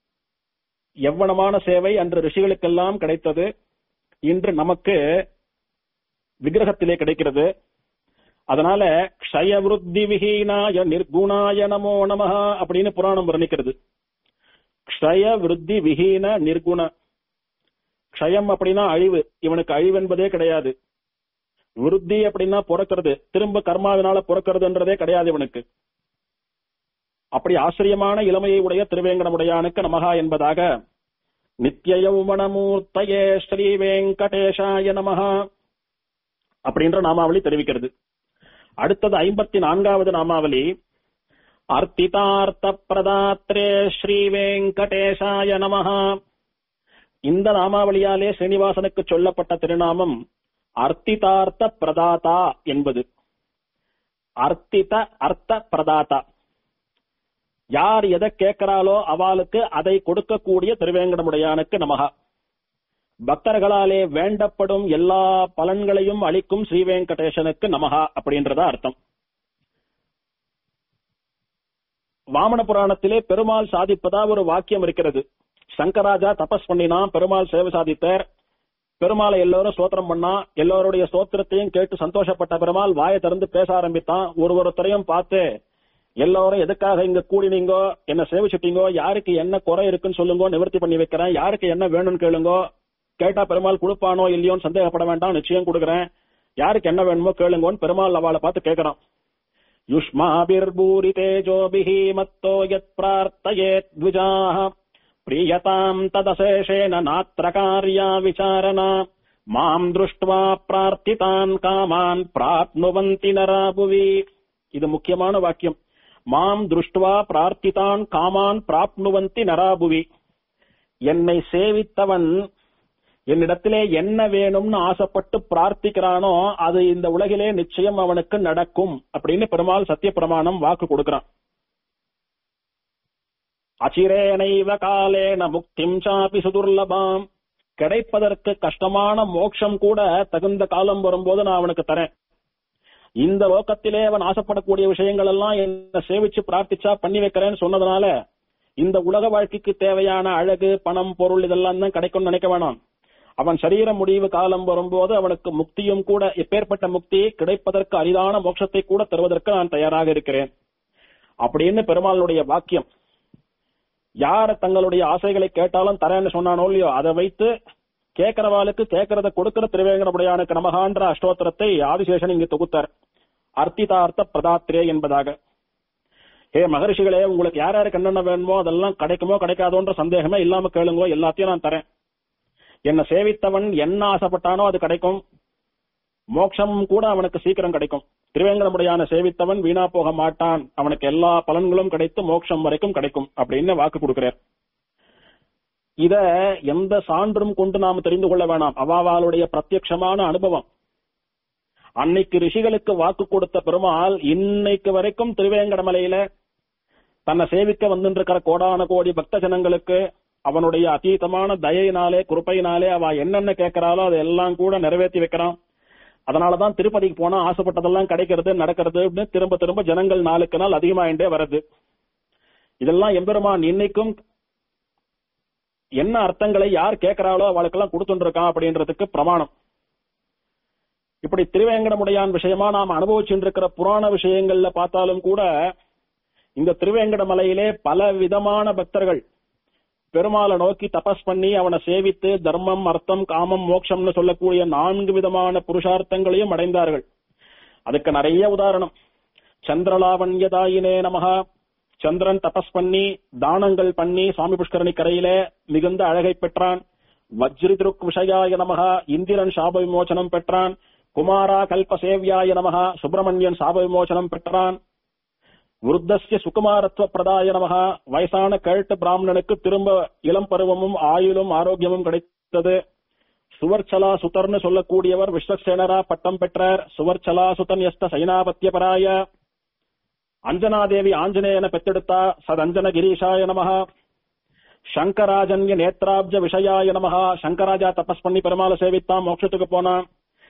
எவ்வளமான சேவை அன்று ரிஷிகளுக்கெல்லாம் கிடைத்தது இன்று நமக்கு விக்கிரகத்திலே கிடைக்கிறது அதனால க்ஷய விருத்தி விஹீனாய நிர்குணாய நமோ நமஹ அப்படின்னு புராணம் வர்ணிக்கிறது க்ஷய விருத்தி விஹீன நிர்குண க்ஷயம் அப்படின்னா அழிவு இவனுக்கு அழிவு என்பதே கிடையாது விருத்தி அப்படின்னா பிறக்கிறது திரும்ப கர்மாவினால பிறக்கிறதுன்றதே கிடையாது இவனுக்கு அப்படி ஆச்சரியமான இளமையை உடைய திருவேங்கடமுடையானுக்கு நமகா என்பதாக நித்திய யௌவனமூர்த்தயே ஸ்ரீ வெங்கடேஷாய நமஹா அப்படின்ற நாமாவளி தெரிவிக்கிறது அடுத்தது ஐம்பத்தி நான்காவது நாமாவளி அர்த்திதார்த்த பிரதாத்ரே ஸ்ரீ வெங்கடேஷாய நமஹா இந்த நாமாவளியாலே ஸ்ரீனிவாசனுக்கு சொல்லப்பட்ட திருநாமம் அர்த்திதார்த்த பிரதாதா என்பது அர்த்தித அர்த்த பிரதாதா யார் எதை கேட்கிறாளோ அவளுக்கு அதை கொடுக்கக்கூடிய திருவேங்கடமுடையானுக்கு நமகா பக்தர்களாலே வேண்டப்படும் எல்லா பலன்களையும் அளிக்கும் ஸ்ரீ வெங்கடேசனுக்கு நமகா அப்படின்றதா அர்த்தம் வாமன புராணத்திலே பெருமாள் சாதிப்பதா ஒரு வாக்கியம் இருக்கிறது சங்கராஜா தபஸ் பண்ணினா பெருமாள் சேவை சாதித்தார் பெருமாளை எல்லாரும் ஸ்தோத்திரம் பண்ணா எல்லோருடைய ஸ்தோத்திரத்தையும் கேட்டு சந்தோஷப்பட்ட பெருமாள் வாயை திறந்து பேச ஆரம்பித்தான் ஒரு ஒருத்தரையும் பார்த்து எல்லாரும் எதுக்காக இங்க கூடினீங்கோ என்ன சேவிச்சுட்டீங்கோ யாருக்கு என்ன குறை இருக்குன்னு சொல்லுங்க நிவர்த்தி பண்ணி வைக்கிறேன் யாருக்கு என்ன வேணும்னு கேளுங்கோ கேட்டா பெருமாள் கொடுப்பானோ இல்லையோன்னு சந்தேகப்பட வேண்டாம் நிச்சயம் கொடுக்குறேன் யாருக்கு என்ன வேணுமோ கேளுங்கோன்னு பெருமாள் அவளை பார்த்து கேட்கறான் युष्माभिर्भूरि तेजोभिः मत्तो यत्प्रार्थयेत् द्विजाः प्रीयताम् तदशेषेण नात्र कार्या विचारणा माम् दृष्ट्वा प्रार्थितान् कामान् प्राप्नुवन्ति नरा भुवि இது முக்கியமான வாக்கியம் மாம் திருஷ்டுவா பிரார்த்திதான் காமான் பிராப்னுவந்தி நராபுவி என்னை சேவித்தவன் என்னிடத்திலே என்ன வேணும்னு ஆசைப்பட்டு பிரார்த்திக்கிறானோ அது இந்த உலகிலே நிச்சயம் அவனுக்கு நடக்கும் அப்படின்னு பெருமாள் சத்திய பிரமாணம் வாக்கு கொடுக்கிறான் அச்சிரேனைவ காலேன முக்திம் சாபி சுதுர்லபாம் கிடைப்பதற்கு கஷ்டமான மோட்சம் கூட தகுந்த காலம் வரும்போது நான் அவனுக்கு தரேன் இந்த லோகத்திலே அவன் ஆசைப்படக்கூடிய விஷயங்கள் எல்லாம் என்ன சேவிச்சு பிரார்த்திச்சா பண்ணி வைக்கிறேன்னு சொன்னதுனால இந்த உலக வாழ்க்கைக்கு தேவையான அழகு பணம் பொருள் இதெல்லாம் தான் கிடைக்கும்னு நினைக்க வேணாம் அவன் சரீர முடிவு காலம் வரும்போது அவனுக்கு முக்தியும் கூட எப்பேற்பட்ட முக்தி கிடைப்பதற்கு அரிதான மோட்சத்தை கூட தருவதற்கு நான் தயாராக இருக்கிறேன் அப்படின்னு பெருமாளுடைய வாக்கியம் யார் தங்களுடைய ஆசைகளை கேட்டாலும் தரேன்னு சொன்னானோ இல்லையோ அதை வைத்து கேட்கிறவாளுக்கு கேட்கறத கொடுக்கிற திருவேங்கடமுடையானுக்கு நமகான்ற அஷ்டோத்திரத்தை ஆதிசேஷன் இங்கு தொகுத்தார் அர்த்திதார்த்த பிரதாத்ரே என்பதாக ஹே மகரிஷிகளே உங்களுக்கு யார் யாருக்கு என்னென்ன வேணுமோ அதெல்லாம் கிடைக்குமோ கிடைக்காதோன்ற சந்தேகமே இல்லாம கேளுங்கோ எல்லாத்தையும் நான் தரேன் என்ன சேவித்தவன் என்ன ஆசைப்பட்டானோ அது கிடைக்கும் மோட்சம் கூட அவனுக்கு சீக்கிரம் கிடைக்கும் திருவேங்கடமுடையான சேவித்தவன் வீணா போக மாட்டான் அவனுக்கு எல்லா பலன்களும் கிடைத்து மோட்சம் வரைக்கும் கிடைக்கும் அப்படின்னு வாக்கு கொடுக்கிறார் இத எந்த சான்றும் கொண்டு நாம் தெரிந்து கொள்ள வேணாம் அவாவாளுடைய பிரத்யட்சமான அனுபவம் அன்னைக்கு ரிஷிகளுக்கு வாக்கு கொடுத்த பெருமாள் இன்னைக்கு வரைக்கும் திருவேங்கடமலையில தன்னை சேவிக்க வந்துருக்கிற கோடான கோடி பக்த ஜனங்களுக்கு அவனுடைய அதீதமான தயையினாலே குருப்பையினாலே அவ என்னென்ன கேட்கிறாளோ அதெல்லாம் கூட நிறைவேற்றி வைக்கிறான் அதனாலதான் திருப்பதிக்கு போனா ஆசைப்பட்டதெல்லாம் கிடைக்கிறது நடக்கிறது அப்படின்னு திரும்ப திரும்ப ஜனங்கள் நாளுக்கு நாள் அதிகமாயிண்டே வருது இதெல்லாம் எம்பெருமான் இன்னைக்கும் என்ன அர்த்தங்களை யார் கேட்கிறாளோ அவளுக்கெல்லாம் கொடுத்துட்டு இருக்கான் அப்படின்றதுக்கு பிரமாணம் இப்படி திருவேங்கடமுடையான் விஷயமா நாம் அனுபவிச்சுட்டு இருக்கிற புராண விஷயங்கள்ல பார்த்தாலும் கூட இந்த திருவேங்கட மலையிலே பல விதமான பக்தர்கள் பெருமாளை நோக்கி தபஸ் பண்ணி அவனை சேவித்து தர்மம் அர்த்தம் காமம் மோட்சம்னு சொல்லக்கூடிய நான்கு விதமான புருஷார்த்தங்களையும் அடைந்தார்கள் அதுக்கு நிறைய உதாரணம் சந்திரலாவண்யதாயினே நமகா சந்திரன் தபஸ் பண்ணி தானங்கள் பண்ணி சுவாமி புஷ்கரணி கரையில மிகுந்த அழகை பெற்றான் வஜ்ரி திருக் விஷயாய நமகா இந்திரன் சாப விமோசனம் பெற்றான் குமாரா கல்ப சேவியாய நமகா சுப்பிரமணியன் சாப விமோசனம் பெற்றான் விருத்தசிய சுகுமாரத்துவ பிரதாய நமகா வயசான கேட்டு பிராமணனுக்கு திரும்ப இளம் பருவமும் ஆயுளும் ஆரோக்கியமும் கிடைத்தது சுவர்ச்சலா சுதர்னு சொல்லக்கூடியவர் விஸ்வசேனரா பட்டம் பெற்றார் சுவர்ச்சலா சுதன் எஸ்த சைனாபத்திய பராய அஞ்சனாதேவி ஆஞ்சநேயன பெத்தெடுத்தா சதஞ்சன கிரீஷாய நமகா சங்கராஜன்ய நேத்ராப்ஜ விஷயாய நமகா சங்கராஜா தபஸ் பண்ணி பெருமாளை சேவித்தான் மோட்சத்துக்கு போனான்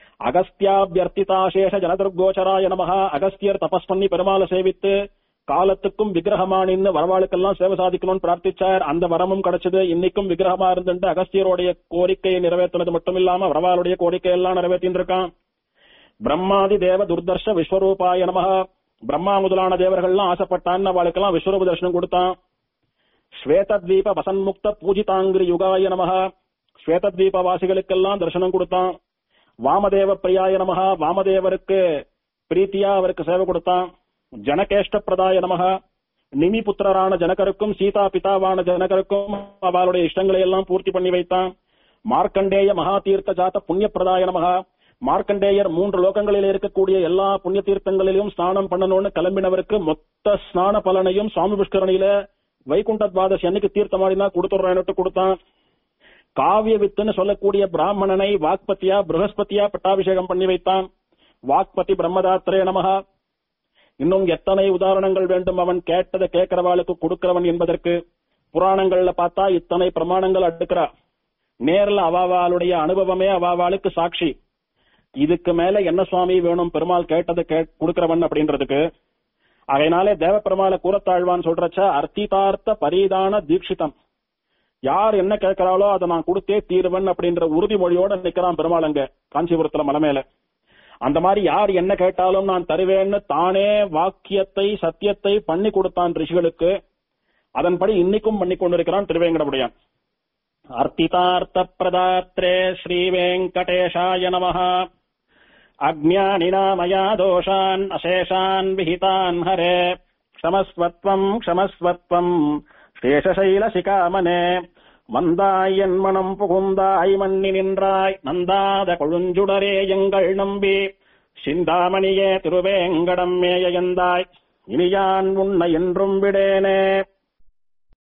அகஸ்தியாபியர்த்திதாசேஷ ஜலதுர்கோச்சராய நமகா அகஸ்தியர் தபஸ் பண்ணி பெருமாளை சேவித்து காலத்துக்கும் விக்கிரகமானின்னு வரவாளுக்கெல்லாம் சேவை சாதிக்கணும்னு பிரார்த்திச்சார் அந்த வரமும் கிடைச்சது இன்னைக்கும் விக்கிரகமா இருந்துட்டு அகஸ்தியருடைய கோரிக்கையை நிறைவேற்றினது மட்டும் இல்லாம வரவாளுடைய கோரிக்கை எல்லாம் நிறைவேற்றின்னு இருக்கான் பிரம்மாதி தேவ துர்தர்ஷ விஸ்வரூபாய நமகா பிரம்மா முதலான தேவர்கள்லாம் ஆசைப்பட்டான்னு அவளுக்கெல்லாம் விஸ்வரூப தர்சனம் கொடுத்தான் ஸ்வேதத்வீப வசன்முக்த பூஜிதாங்கிரி யுகாய நமகா ஸ்வேதத்வீப வாசிகளுக்கெல்லாம் தரிசனம் கொடுத்தான் வாமதேவ பிரியாய நமகா வாமதேவருக்கு பிரீத்தியா அவருக்கு சேவை கொடுத்தான் ஜனகேஷ்ட பிரதாய நமகா நிமி புத்திரரான ஜனகருக்கும் சீதா பிதாவான ஜனகருக்கும் அவளுடைய இஷ்டங்களை எல்லாம் பூர்த்தி பண்ணி வைத்தான் மார்க்கண்டேய மகா தீர்த்த ஜாத புண்ணிய பிரதாய நமகா மார்க்கண்டேயர் மூன்று லோகங்களில் இருக்கக்கூடிய எல்லா புண்ணிய தீர்த்தங்களிலும் ஸ்நானம் பண்ணணும்னு கிளம்பினவருக்கு மொத்த ஸ்நான பலனையும் சுவாமி புஷ்கரணியில வைகுண்ட துவாதசி அன்னைக்கு தீர்த்தமாடினா கொடுத்துடுறேன்னுட்டு கொடுத்தான் காவிய வித்துன்னு சொல்லக்கூடிய பிராமணனை வாக்பத்தியா பிரகஸ்பதியா பட்டாபிஷேகம் பண்ணி வைத்தான் வாக்பதி பிரம்மதாத்திரே நமகா இன்னும் எத்தனை உதாரணங்கள் வேண்டும் அவன் கேட்டதை கேட்கிறவாளுக்கு கொடுக்கிறவன் என்பதற்கு புராணங்கள்ல பார்த்தா இத்தனை பிரமாணங்கள் அடுக்கிறா நேர்ல அவாவாளுடைய அனுபவமே அவாவாளுக்கு சாட்சி இதுக்கு மேல என்ன சுவாமி வேணும் பெருமாள் கேட்டதை கே கொடுக்கிறவன் அப்படின்றதுக்கு அதனாலே தேவப்பெருமாளை கூறத்தாழ்வான் சொல்றச்ச அர்த்திதார்த்த பரிதான தீட்சிதம் யார் என்ன கேட்கிறாளோ அதை நான் கொடுத்தே தீருவன் அப்படின்ற உறுதிமொழியோட நிக்கிறான் பெருமாள் அங்க காஞ்சிபுரத்துல மலை மேல அந்த மாதிரி யார் என்ன கேட்டாலும் நான் தருவேன்னு தானே வாக்கியத்தை சத்தியத்தை பண்ணி கொடுத்தான் ரிஷிகளுக்கு அதன்படி இன்னைக்கும் பண்ணி கொண்டிருக்கிறான் திருவேங்கடமுடையான் அர்த்திதார்த்த பிரதாத்ரே ஸ்ரீ வெங்கடேஷாய நமः அஜ்ஞானினா மயா தோஷான் அசேஷான் விஹிதான் ஹரே க்ஷமஸ்வத்வம் க்ஷமஸ்வத்வம் சேஷசைல சிகாமனே வந்தாய் என் மனம் புகுந்தாய் மண்ணி நின்றாய் நந்தாத கொழுஞ்சுடரே எங்கள் நம்பி சிந்தாமணியே திருவேங்கடம் மேய எந்தாய் இனியான் உன்னை என்றும் விடேனே